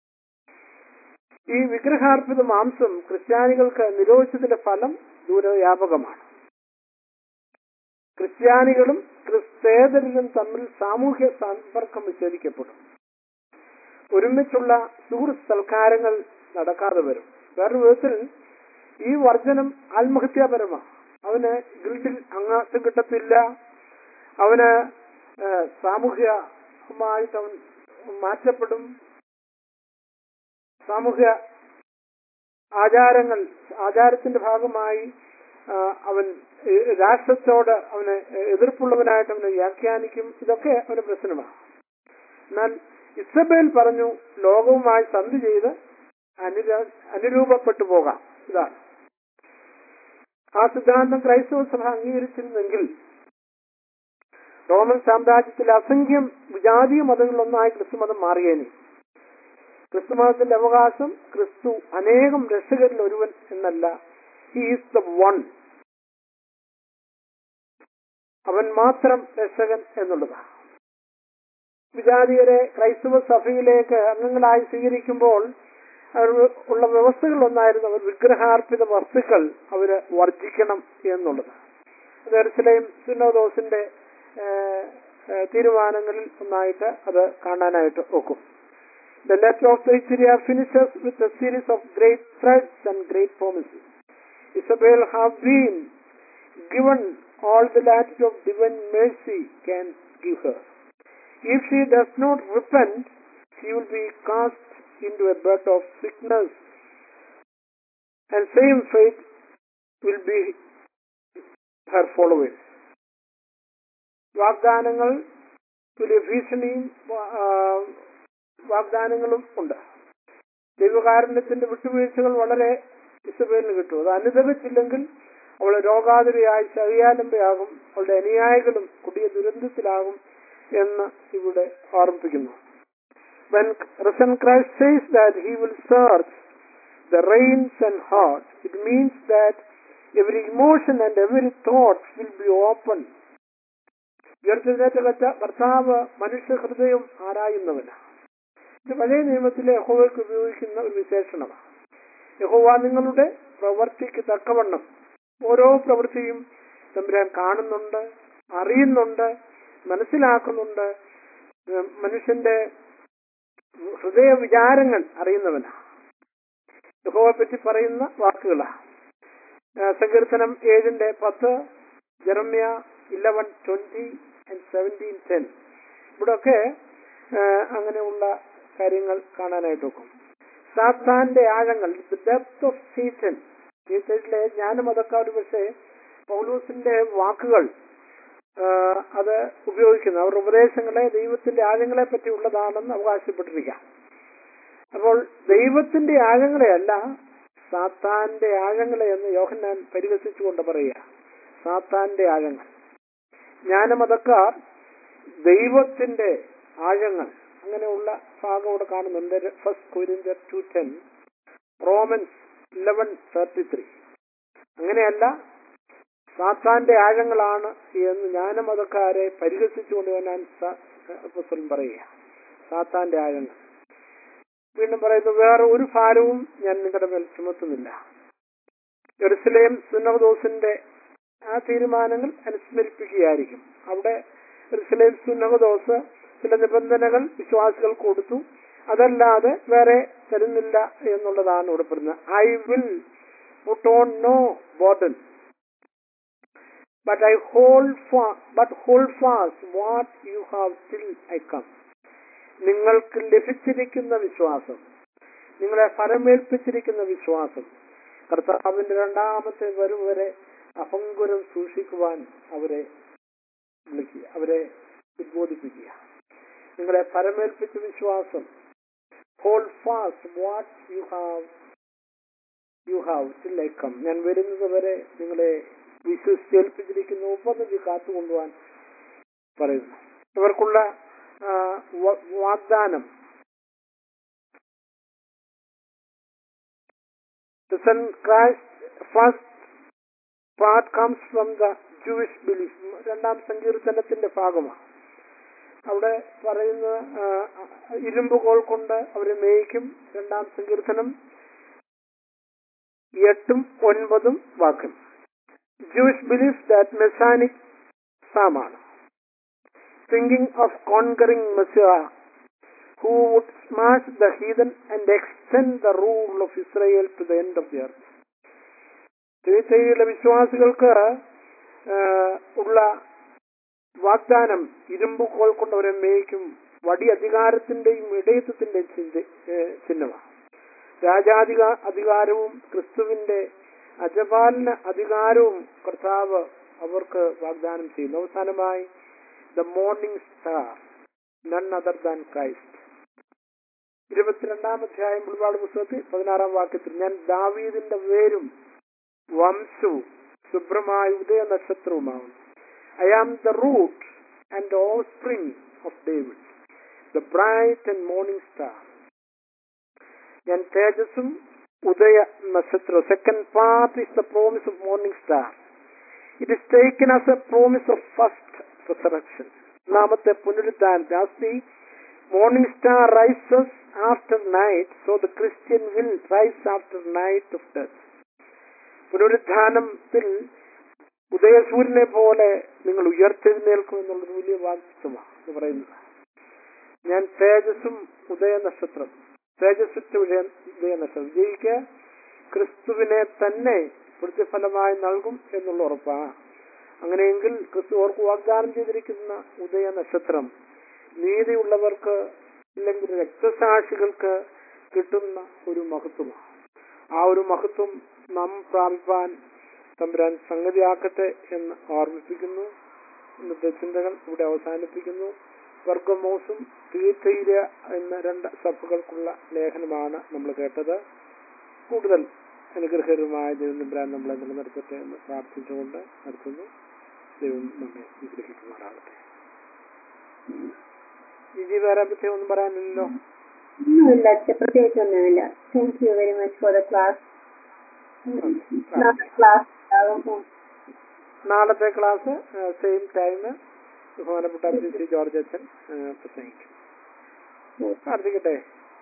ഈ വിഗ്രഹാർപ്പിത മാംസം ക്രിസ്ത്യാനികൾക്ക് നിരോധിച്ചതിന്റെ ഫലം ദൂരവ്യാപകമാണ് ക്രിസ്ത്യാനികളും ക്രിസ്തേതരരും തമ്മിൽ സാമൂഹ്യ സമ്പർക്കം വിച്ഛേദിക്കപ്പെടും ഒരുമിച്ചുള്ള സുഹൃത്ത് സൽക്കാരങ്ങൾ നടക്കാതെ വരും വേറൊരു വിധത്തിൽ ഈ വർജനം ആത്മഹത്യാപരമാണ് അവന് ഗിൽഡിൽ അംഗത്വം കിട്ടത്തില്ല അവന് ഏഹ്, സാമൂഹ്യമായിട്ട് അവൻ മാറ്റപ്പെടും സാമൂഹ്യ ആചാരങ്ങൾ ആചാരത്തിന്റെ ഭാഗമായി ആ, അവൻ ഏഹ്, രാഷ്ട്രത്തോട് അവന് എതിർപ്പുള്ളവനായിട്ട് അവനെ വ്യാഖ്യാനിക്കും ഇതൊക്കെ അവന് പ്രശ്നമാണ് എന്നാൽ ഇസബേൽ പറഞ്ഞു ലോകവുമായി സന്ധി ചെയ്ത് അനുര- അനുരൂപപ്പെട്ടു പോകാം ഇതാണ് ആ സിദ്ധാന്തം ക്രൈസ്തവ സഭ അംഗീകരിച്ചിരുന്നെങ്കിൽ റോമൻ സാമ്രാജ്യത്തിൽ അസംഖ്യം വിജാതീയ മതങ്ങളിലൊന്നായി ക്രിസ്തുമതം മാറിയേനെ ക്രിസ്തുമതത്തിന്റെ അവകാശം ക്രിസ്തു അനേകം രക്ഷകരിൽ ഒരുവൻ എന്നല്ല ഹി ഈസ് ദ വൺ അവൻ മാത്രം രക്ഷകൻ എന്നുള്ളതാണ് വിജാതീയരെ ക്രൈസ്തവ സഭയിലേക്ക് അംഗങ്ങളായി സ്വീകരിക്കുമ്പോൾ അവർ ഉള്ള വ്യവസ്ഥകൾ ഒന്നായിരുന്നു അവർ വിഗ്രഹാർപ്പിത വസ്തുക്കൾ അവര് വർജിക്കണം എന്നുള്ളത് അത് എറുസലേം സുന്നോദോസിന്റെ ഏഹ്, ഏഹ്, തീരുമാനങ്ങളിൽ ഒന്നായിട്ട് അത് കാണാനായിട്ട് ഒക്കും The letter of Thyatira finishes with a series of great threats and great promises. Isabel have been given all the latitude of divine mercy can give her. If she does not repent, she will be cast into a bed of sickness, and same fate will be her followers. വാഗ്ദാനങ്ങൾ വലിയ ഭീഷണിയും ആ, വാഗ്ദാനങ്ങളും ഉണ്ട് ദൈവകാരുണ്യത്തിന്റെ വിട്ടുവീഴ്ചകൾ വളരെ ഇസബേലിന് കിട്ടും അത് അനുദപിച്ചില്ലെങ്കിൽ അവൾ രോഗാതുരയായി ശരിയാലംബയാകും അവളുടെ അനുയായികളും കൊടിയ ദുരന്തത്തിലാകും എന്ന് ഇവിടെ ഓർമ്മിപ്പിക്കുന്നു When risen Christ says that he will search the reins and heart, it means that every emotion and every thought will be open. ഉയർത്തെഴുന്നേറ്റ കത്ത കർത്താവ് മനുഷ്യ ഹൃദയം ആരായുന്നവനാണ് ഇത് പഴയ നിയമത്തിലെ യഹോവയ്ക്ക് ഉപയോഗിക്കുന്ന ഒരു വിശേഷണമാണ് യഹോവ നിങ്ങളുടെ പ്രവർത്തിക്ക് തക്കവണ്ണം ഓരോ പ്രവൃത്തിയും തമ്പുരാൻ കാണുന്നുണ്ട് അറിയുന്നുണ്ട് മനസ്സിലാക്കുന്നുണ്ട് ഉം, മനുഷ്യന്റെ ഹൃദയ വിചാരങ്ങൾ അറിയുന്നവനാണ് യഹോവയെ പറ്റി പറയുന്ന വാക്കുകളാണ് ആ, സങ്കീർത്തനം ഏഴിന്റെ പത്ത് Jeremiah eleven twenty and seventeen ten ഇവിടെയൊക്കെ ആ, അങ്ങനെയുള്ള കാര്യങ്ങൾ കാണാനായിട്ട് നോക്കും സാത്താന്റെ ആഴങ്ങൾ ഡെപ്ത് ഓഫ് സീസൺ സീസണിലെ ഞാനും അതൊക്കെ ഒരു പക്ഷേ പൗലൂസിന്റെ വാക്കുകൾ ആ, അത് ഉപയോഗിക്കുന്നു അവരുടെ ഉപദേശങ്ങളെ ദൈവത്തിന്റെ ആഴങ്ങളെ പറ്റി ഉള്ളതാണെന്ന് അവകാശപ്പെട്ടിരിക്കാം അപ്പോൾ ദൈവത്തിന്റെ ആഴങ്ങളെയല്ല സാത്താന്റെ ആഴങ്ങളെ എന്ന് യോഹന്നാൻ പരിഹസിച്ചുകൊണ്ട് പറയുക സാത്താന്റെ ആഴങ്ങൾ ജ്ഞാനമതക്കാർ ദൈവത്തിന്റെ ആഴങ്ങൾ അങ്ങനെയുള്ള ഭാഗം ഇവിടെ കാണുന്നുണ്ട് ഫസ്റ്റ് കൊരിന്തർ two ten Romans eleven thirty three അങ്ങനെയല്ല സാത്താന്റെ ആഴങ്ങളാണ് എന്ന് ജ്ഞാനമതക്കാരെ പരിഹസിച്ചുകൊണ്ട് ഞാൻ പുസ്തകം പറയുക സാത്താന്റെ ആഴങ്ങൾ വീണ്ടും പറയുന്നു വേറെ ഒരു ഭാരവും ഞാൻ നിങ്ങളുടെ മേൽ ചുമത്തുന്നില്ല ജെറുസലേം സുന്നഹദോസിന്റെ ആ തീരുമാനങ്ങൾ അനുസ്മരിപ്പിക്കുകയായിരിക്കും അവിടെ ജെറുസലേം സുന്നഹദോസ് ചില നിബന്ധനകൾ വിശ്വാസികൾ കൊടുത്തു അതല്ലാതെ വേറെ തരുന്നില്ല എന്നുള്ളതാണ് ഇവിടെ പറയുന്നത് I will put on no burden but I hold fa- but hold fast what you have till I come. നിങ്ങൾക്ക് ലഭിച്ചിരിക്കുന്ന വിശ്വാസം നിങ്ങളെ ഫലമേൽപ്പിച്ചിരിക്കുന്ന വിശ്വാസം കർത്താവിന്റെ രണ്ടാമത്തെ വരവ് വരെ അപങ്കുരം സൂക്ഷിക്കുവാൻ അവരെ വിളിക്കുക അവരെ ഉദ്ബോധിപ്പിക്കുക നിങ്ങളെ ഫലമേൽപ്പിച്ച വിശ്വാസം hold fast what you have you have till I come ഞാൻ വരുന്നത് വരെ നിങ്ങളെ വിശ്വസിച്ചേൽപ്പിച്ചിരിക്കുന്ന ഉപനിധി കാത്തുകൊണ്ടുപോകാൻ പറയുന്നു ഇവർക്കുള്ള ആ, വ- വാഗ്ദാനം The Son Christ first part comes from the Jewish belief. രണ്ടാം സങ്കീർത്തനത്തിന്റെ ഭാഗമാണ് അവിടെ പറയുന്ന ആ, ഇരുമ്പുകോൾ കൊണ്ട് അവരെ മേയിക്കും രണ്ടാം സങ്കീർത്തനം എട്ടും ഒൻപതും വാക്യം ജൂയിഷ് ബിലീഫ് ദാറ്റ് മെസാനിക് സാമാണ് thinking of conquering Messiah who would smash the heathen and extend the rule of Israel to the end of the earth. തിരുച്ചേരിയിലെ വിശ്വാസികൾക്ക് ആ, ഉള്ള വാഗ്ദാനം ഇരുമ്പുകോൾ കൊണ്ട് അവരെ മേയ്ക്കും വടി അധികാരത്തിന്റെയും ഇടയത്വത്തിന്റെയും ചിന്ത- ഏ, ചിഹ്നമാണ് രാജാധിക അധികാരവും ക്രിസ്തുവിന്റെ അജപാലന അധികാരവും കർത്താവ് അവർക്ക് വാഗ്ദാനം ചെയ്യുന്നു അവസാനമായി the morning star none other than Christ ഇരുപത്തിരണ്ടാം അധ്യായം പുളിപാട് പുസ്തകത്തിൽ പതിനാറാം വാക്യത്തിൽ ഞാൻ ദാവീദിന്റെ വേരും വംശവും ശുഭ്രമായ ഉദയ നക്ഷത്രവുമാകുന്നു I am the root and offspring of David the bright and morning star ഞാൻ തേജസ്സും ഉദയ നക്ഷത്രം second part is the promise of morning star it is taken as a promise of first resurrection ഒന്നാമത്തെ പുനരുദ്ധാനത്തെ as the morning star rises after night so the Christian will rise after night of death പുനരുദ്ധാനത്തിൽ ഉദയസൂര്യനെ പോലെ നിങ്ങൾ ഉയർത്തെഴുന്നേൽക്കും എന്നുള്ളൊരു വലിയ വാക്യത്വമാണ് എന്ന് പറയുന്നത് ഞാൻ തേജസ്സും ഉദയ നക്ഷത്രം തേജസ്സുറ്റ ഉദയ ഉദയ നക്ഷത്രം വിജയിക്ക് ക്രിസ്തുവിനെ തന്നെ പ്രതിഫലമായി നൽകും എന്നുള്ള ഉറപ്പാണ് അങ്ങനെയെങ്കിൽ ക്രിസ്തു അവർക്ക് വാഗ്ദാനം ചെയ്തിരിക്കുന്ന ഉദയ നക്ഷത്രം നീതിയുള്ളവർക്ക് ഇല്ലെങ്കിൽ രക്തസാക്ഷികൾക്ക് കിട്ടുന്ന ഒരു മഹത്വമാണ് ആ ഒരു മഹത്വം നാം പ്രാപിപ്പാൻ തമ്പുരാൻ സംഗതിയാക്കട്ടെ എന്ന് ഓർമ്മിപ്പിക്കുന്നു ഇന്നത്തെ ചിന്തകൾ ഇവിടെ അവസാനിപ്പിക്കുന്നു വർഗമോസും തീർത്ഥയിര എന്ന രണ്ട് സഭകൾക്കുള്ള ലേഖനമാണ് നമ്മൾ കേട്ടത് കൂടുതൽ അനുഗ്രഹകരമായ ദൈവം തമ്പുരാൻ നമ്മളെ നിലനിർത്തട്ടെ എന്ന് പ്രാർത്ഥിച്ചുകൊണ്ട് നിർത്തുന്നു ദൈവം നമ്മെ അനുഗ്രഹിക്കുമാറാകട്ടെ ജിജി വേറെ പ്രത്യേകം ഒന്നും പറയാനില്ലല്ലോ ഒന്നുമില്ല അച്ഛ പ്രത്യേകിച്ചൊന്നുമില്ല thank you very much for the class class ഉണ്ടാകും നാളത്തെ ക്ലാസ് സെയിം ടൈം ബഹുമാനപ്പെട്ട പി സി ജോർജ് അച്ഛൻ ആ, പ്രസംഗിക്കും പ്രാർത്ഥിക്കട്ടെ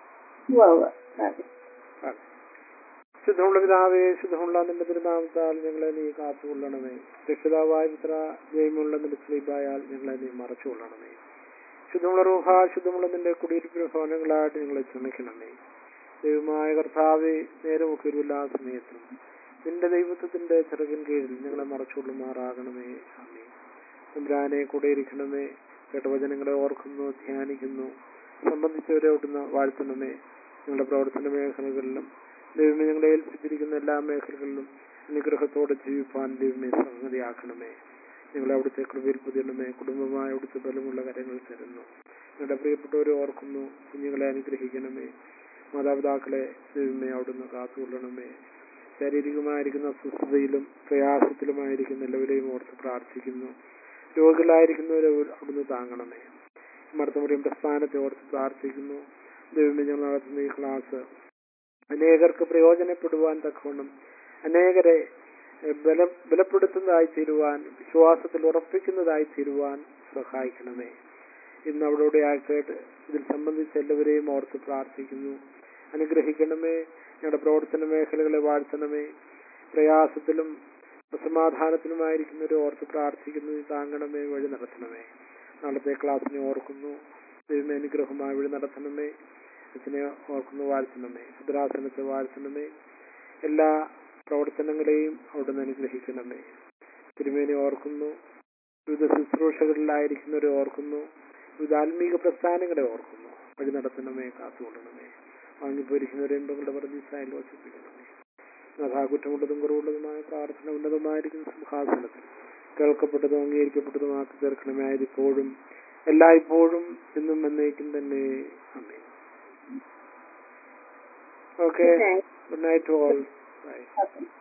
ശുദ്ധമുള്ള പിതാവേ ശുദ്ധമുള്ള നിന്റെ തിരുനാമത്താൽ ഞങ്ങളെ നീ കാത്തുകൊള്ളണമേ രക്ഷിതാവായ പുത്ര ജയമുള്ള നിന്റെ സ്ലീപായാൽ ഞങ്ങളെ നീ മറച്ചുകൊള്ളണമേ ശുദ്ധമുള്ള റൂഹ ശുദ്ധമുള്ള നിന്റെ കുടിയിരിപ്പിന് ഭവനങ്ങളായിട്ട് ഞങ്ങളെ ക്ഷണിക്കണമേ ദൈവമായ കർത്താവെ നേരമൊക്കെ ഇരുല്ലാ സമയത്തും നിന്റെ ദൈവത്വത്തിന്റെ ചിറകിൻ കീഴിൽ ഞങ്ങളെ മറച്ചുകൊള്ളുമാറാകണമേ അമ്മേ തമ്പുരാനെ കൂടെ ഇരിക്കണമേ കേട്ട വചനങ്ങളെ ഓർക്കുന്നു ധ്യാനിക്കുന്നു സംബന്ധിച്ചവരെ ഓട്ടുന്ന വാഴ്ത്തണമേ ഞങ്ങളുടെ പ്രവർത്തന മേഖലകളിലും ദൈവമേ ഞങ്ങളെ ഏൽപ്പിച്ചിരിക്കുന്ന എല്ലാ മേഖലകളിലും അനുഗ്രഹത്തോടെ ജീവിപ്പാൻ ദൈവമേ സംഗതിയാക്കണമേ ഞങ്ങളെ അവിടുത്തെ കൃപയിൽ പുതിയണമേ കുടുംബമായ അവിടുത്തെ ബലമുള്ള കരങ്ങൾ തരുന്നു ഞങ്ങളുടെ പ്രിയപ്പെട്ടവരെ ഓർക്കുന്നു കുഞ്ഞുങ്ങളെ അനുഗ്രഹിക്കണമേ മാതാപിതാക്കളെ ദൈവമേ അവിടുന്ന് കാത്തുകൊള്ളണമേ ശാരീരികമായിരിക്കുന്ന അസ്വസ്ഥതയിലും പ്രയാസത്തിലുമായിരിക്കുന്ന എല്ലാവരെയും ഓർത്ത് പ്രാർത്ഥിക്കുന്നു രോഗികളായിരിക്കുന്നവരെ അവിടുന്ന് താങ്ങണമേ മർത്തമുറിയും പ്രസ്ഥാനത്തെ ഓർത്ത് പ്രാർത്ഥിക്കുന്നു ദൈവമേ ഞങ്ങൾ നടത്തുന്ന ഈ ക്ലാസ് അനേകർക്ക് പ്രയോജനപ്പെടുവാൻ തക്കവണ്ണം അനേകരെ എഹ്, ബല ബലപ്പെടുത്തുന്നതായി തീരുവാൻ വിശ്വാസത്തിൽ ഉറപ്പിക്കുന്നതായി തീരുവാൻ സഹായിക്കണമേ ഇന്ന് അവിടെ ആയിട്ട് ഇതിൽ സംബന്ധിച്ച എല്ലാവരെയും ഓർത്ത് പ്രാർത്ഥിക്കുന്നു അനുഗ്രഹിക്കണമേ ഞങ്ങളുടെ പ്രവർത്തന മേഖലകളെ വാഴ്ത്തണമേ പ്രയാസത്തിലും അസമാധാനത്തിലുമായിരിക്കുന്നവരെ ഓർത്ത് പ്രാർത്ഥിക്കുന്നു നീ താങ്ങണമേ വഴി നടത്തണമേ നാളത്തെ ക്ലാസ്സിനെ ഓർക്കുന്നു ദൈവമേ അനുഗ്രഹമായി വഴി നടത്തണമേ അച്ഛനെ ഓർക്കുന്നു വാഴ്ത്തണമേ ഭദ്രാസനത്തെ വാഴ്ത്തണമേ എല്ലാ പ്രവർത്തനങ്ങളെയും അവിടുന്ന് അനുഗ്രഹിക്കണമേ തിരുമേനി ഓർക്കുന്നു വിവിധ ശുശ്രൂഷകളിലായിരിക്കുന്നവരെ ഓർക്കുന്നു വിവിധ ആത്മീക പ്രസ്ഥാനങ്ങളെ ഓർക്കുന്നു വഴി നടത്തണമേ കാത്തുകൊള്ളണമേ വാങ്ങിപ്പോയിരിക്കുന്നവരെയും തങ്ങളുടെ പറഞ്ഞിസായാലും വസിപ്പിക്കണമേ അതാ കുറ്റമുള്ളതും കുറവുള്ളതുമായ പ്രാർത്ഥന ഉന്നതമായിരിക്കുന്ന സിംഹാസനത്തിൽ കേൾക്കപ്പെട്ടതും അംഗീകരിക്കപ്പെട്ടതുമാക്കി തീർക്കണമേ ആയതിപ്പോഴും എല്ലായ്പ്പോഴും എന്നും എന്നേക്കും തന്നെ അമ്മേ okay Good night. Good night all bye Okay.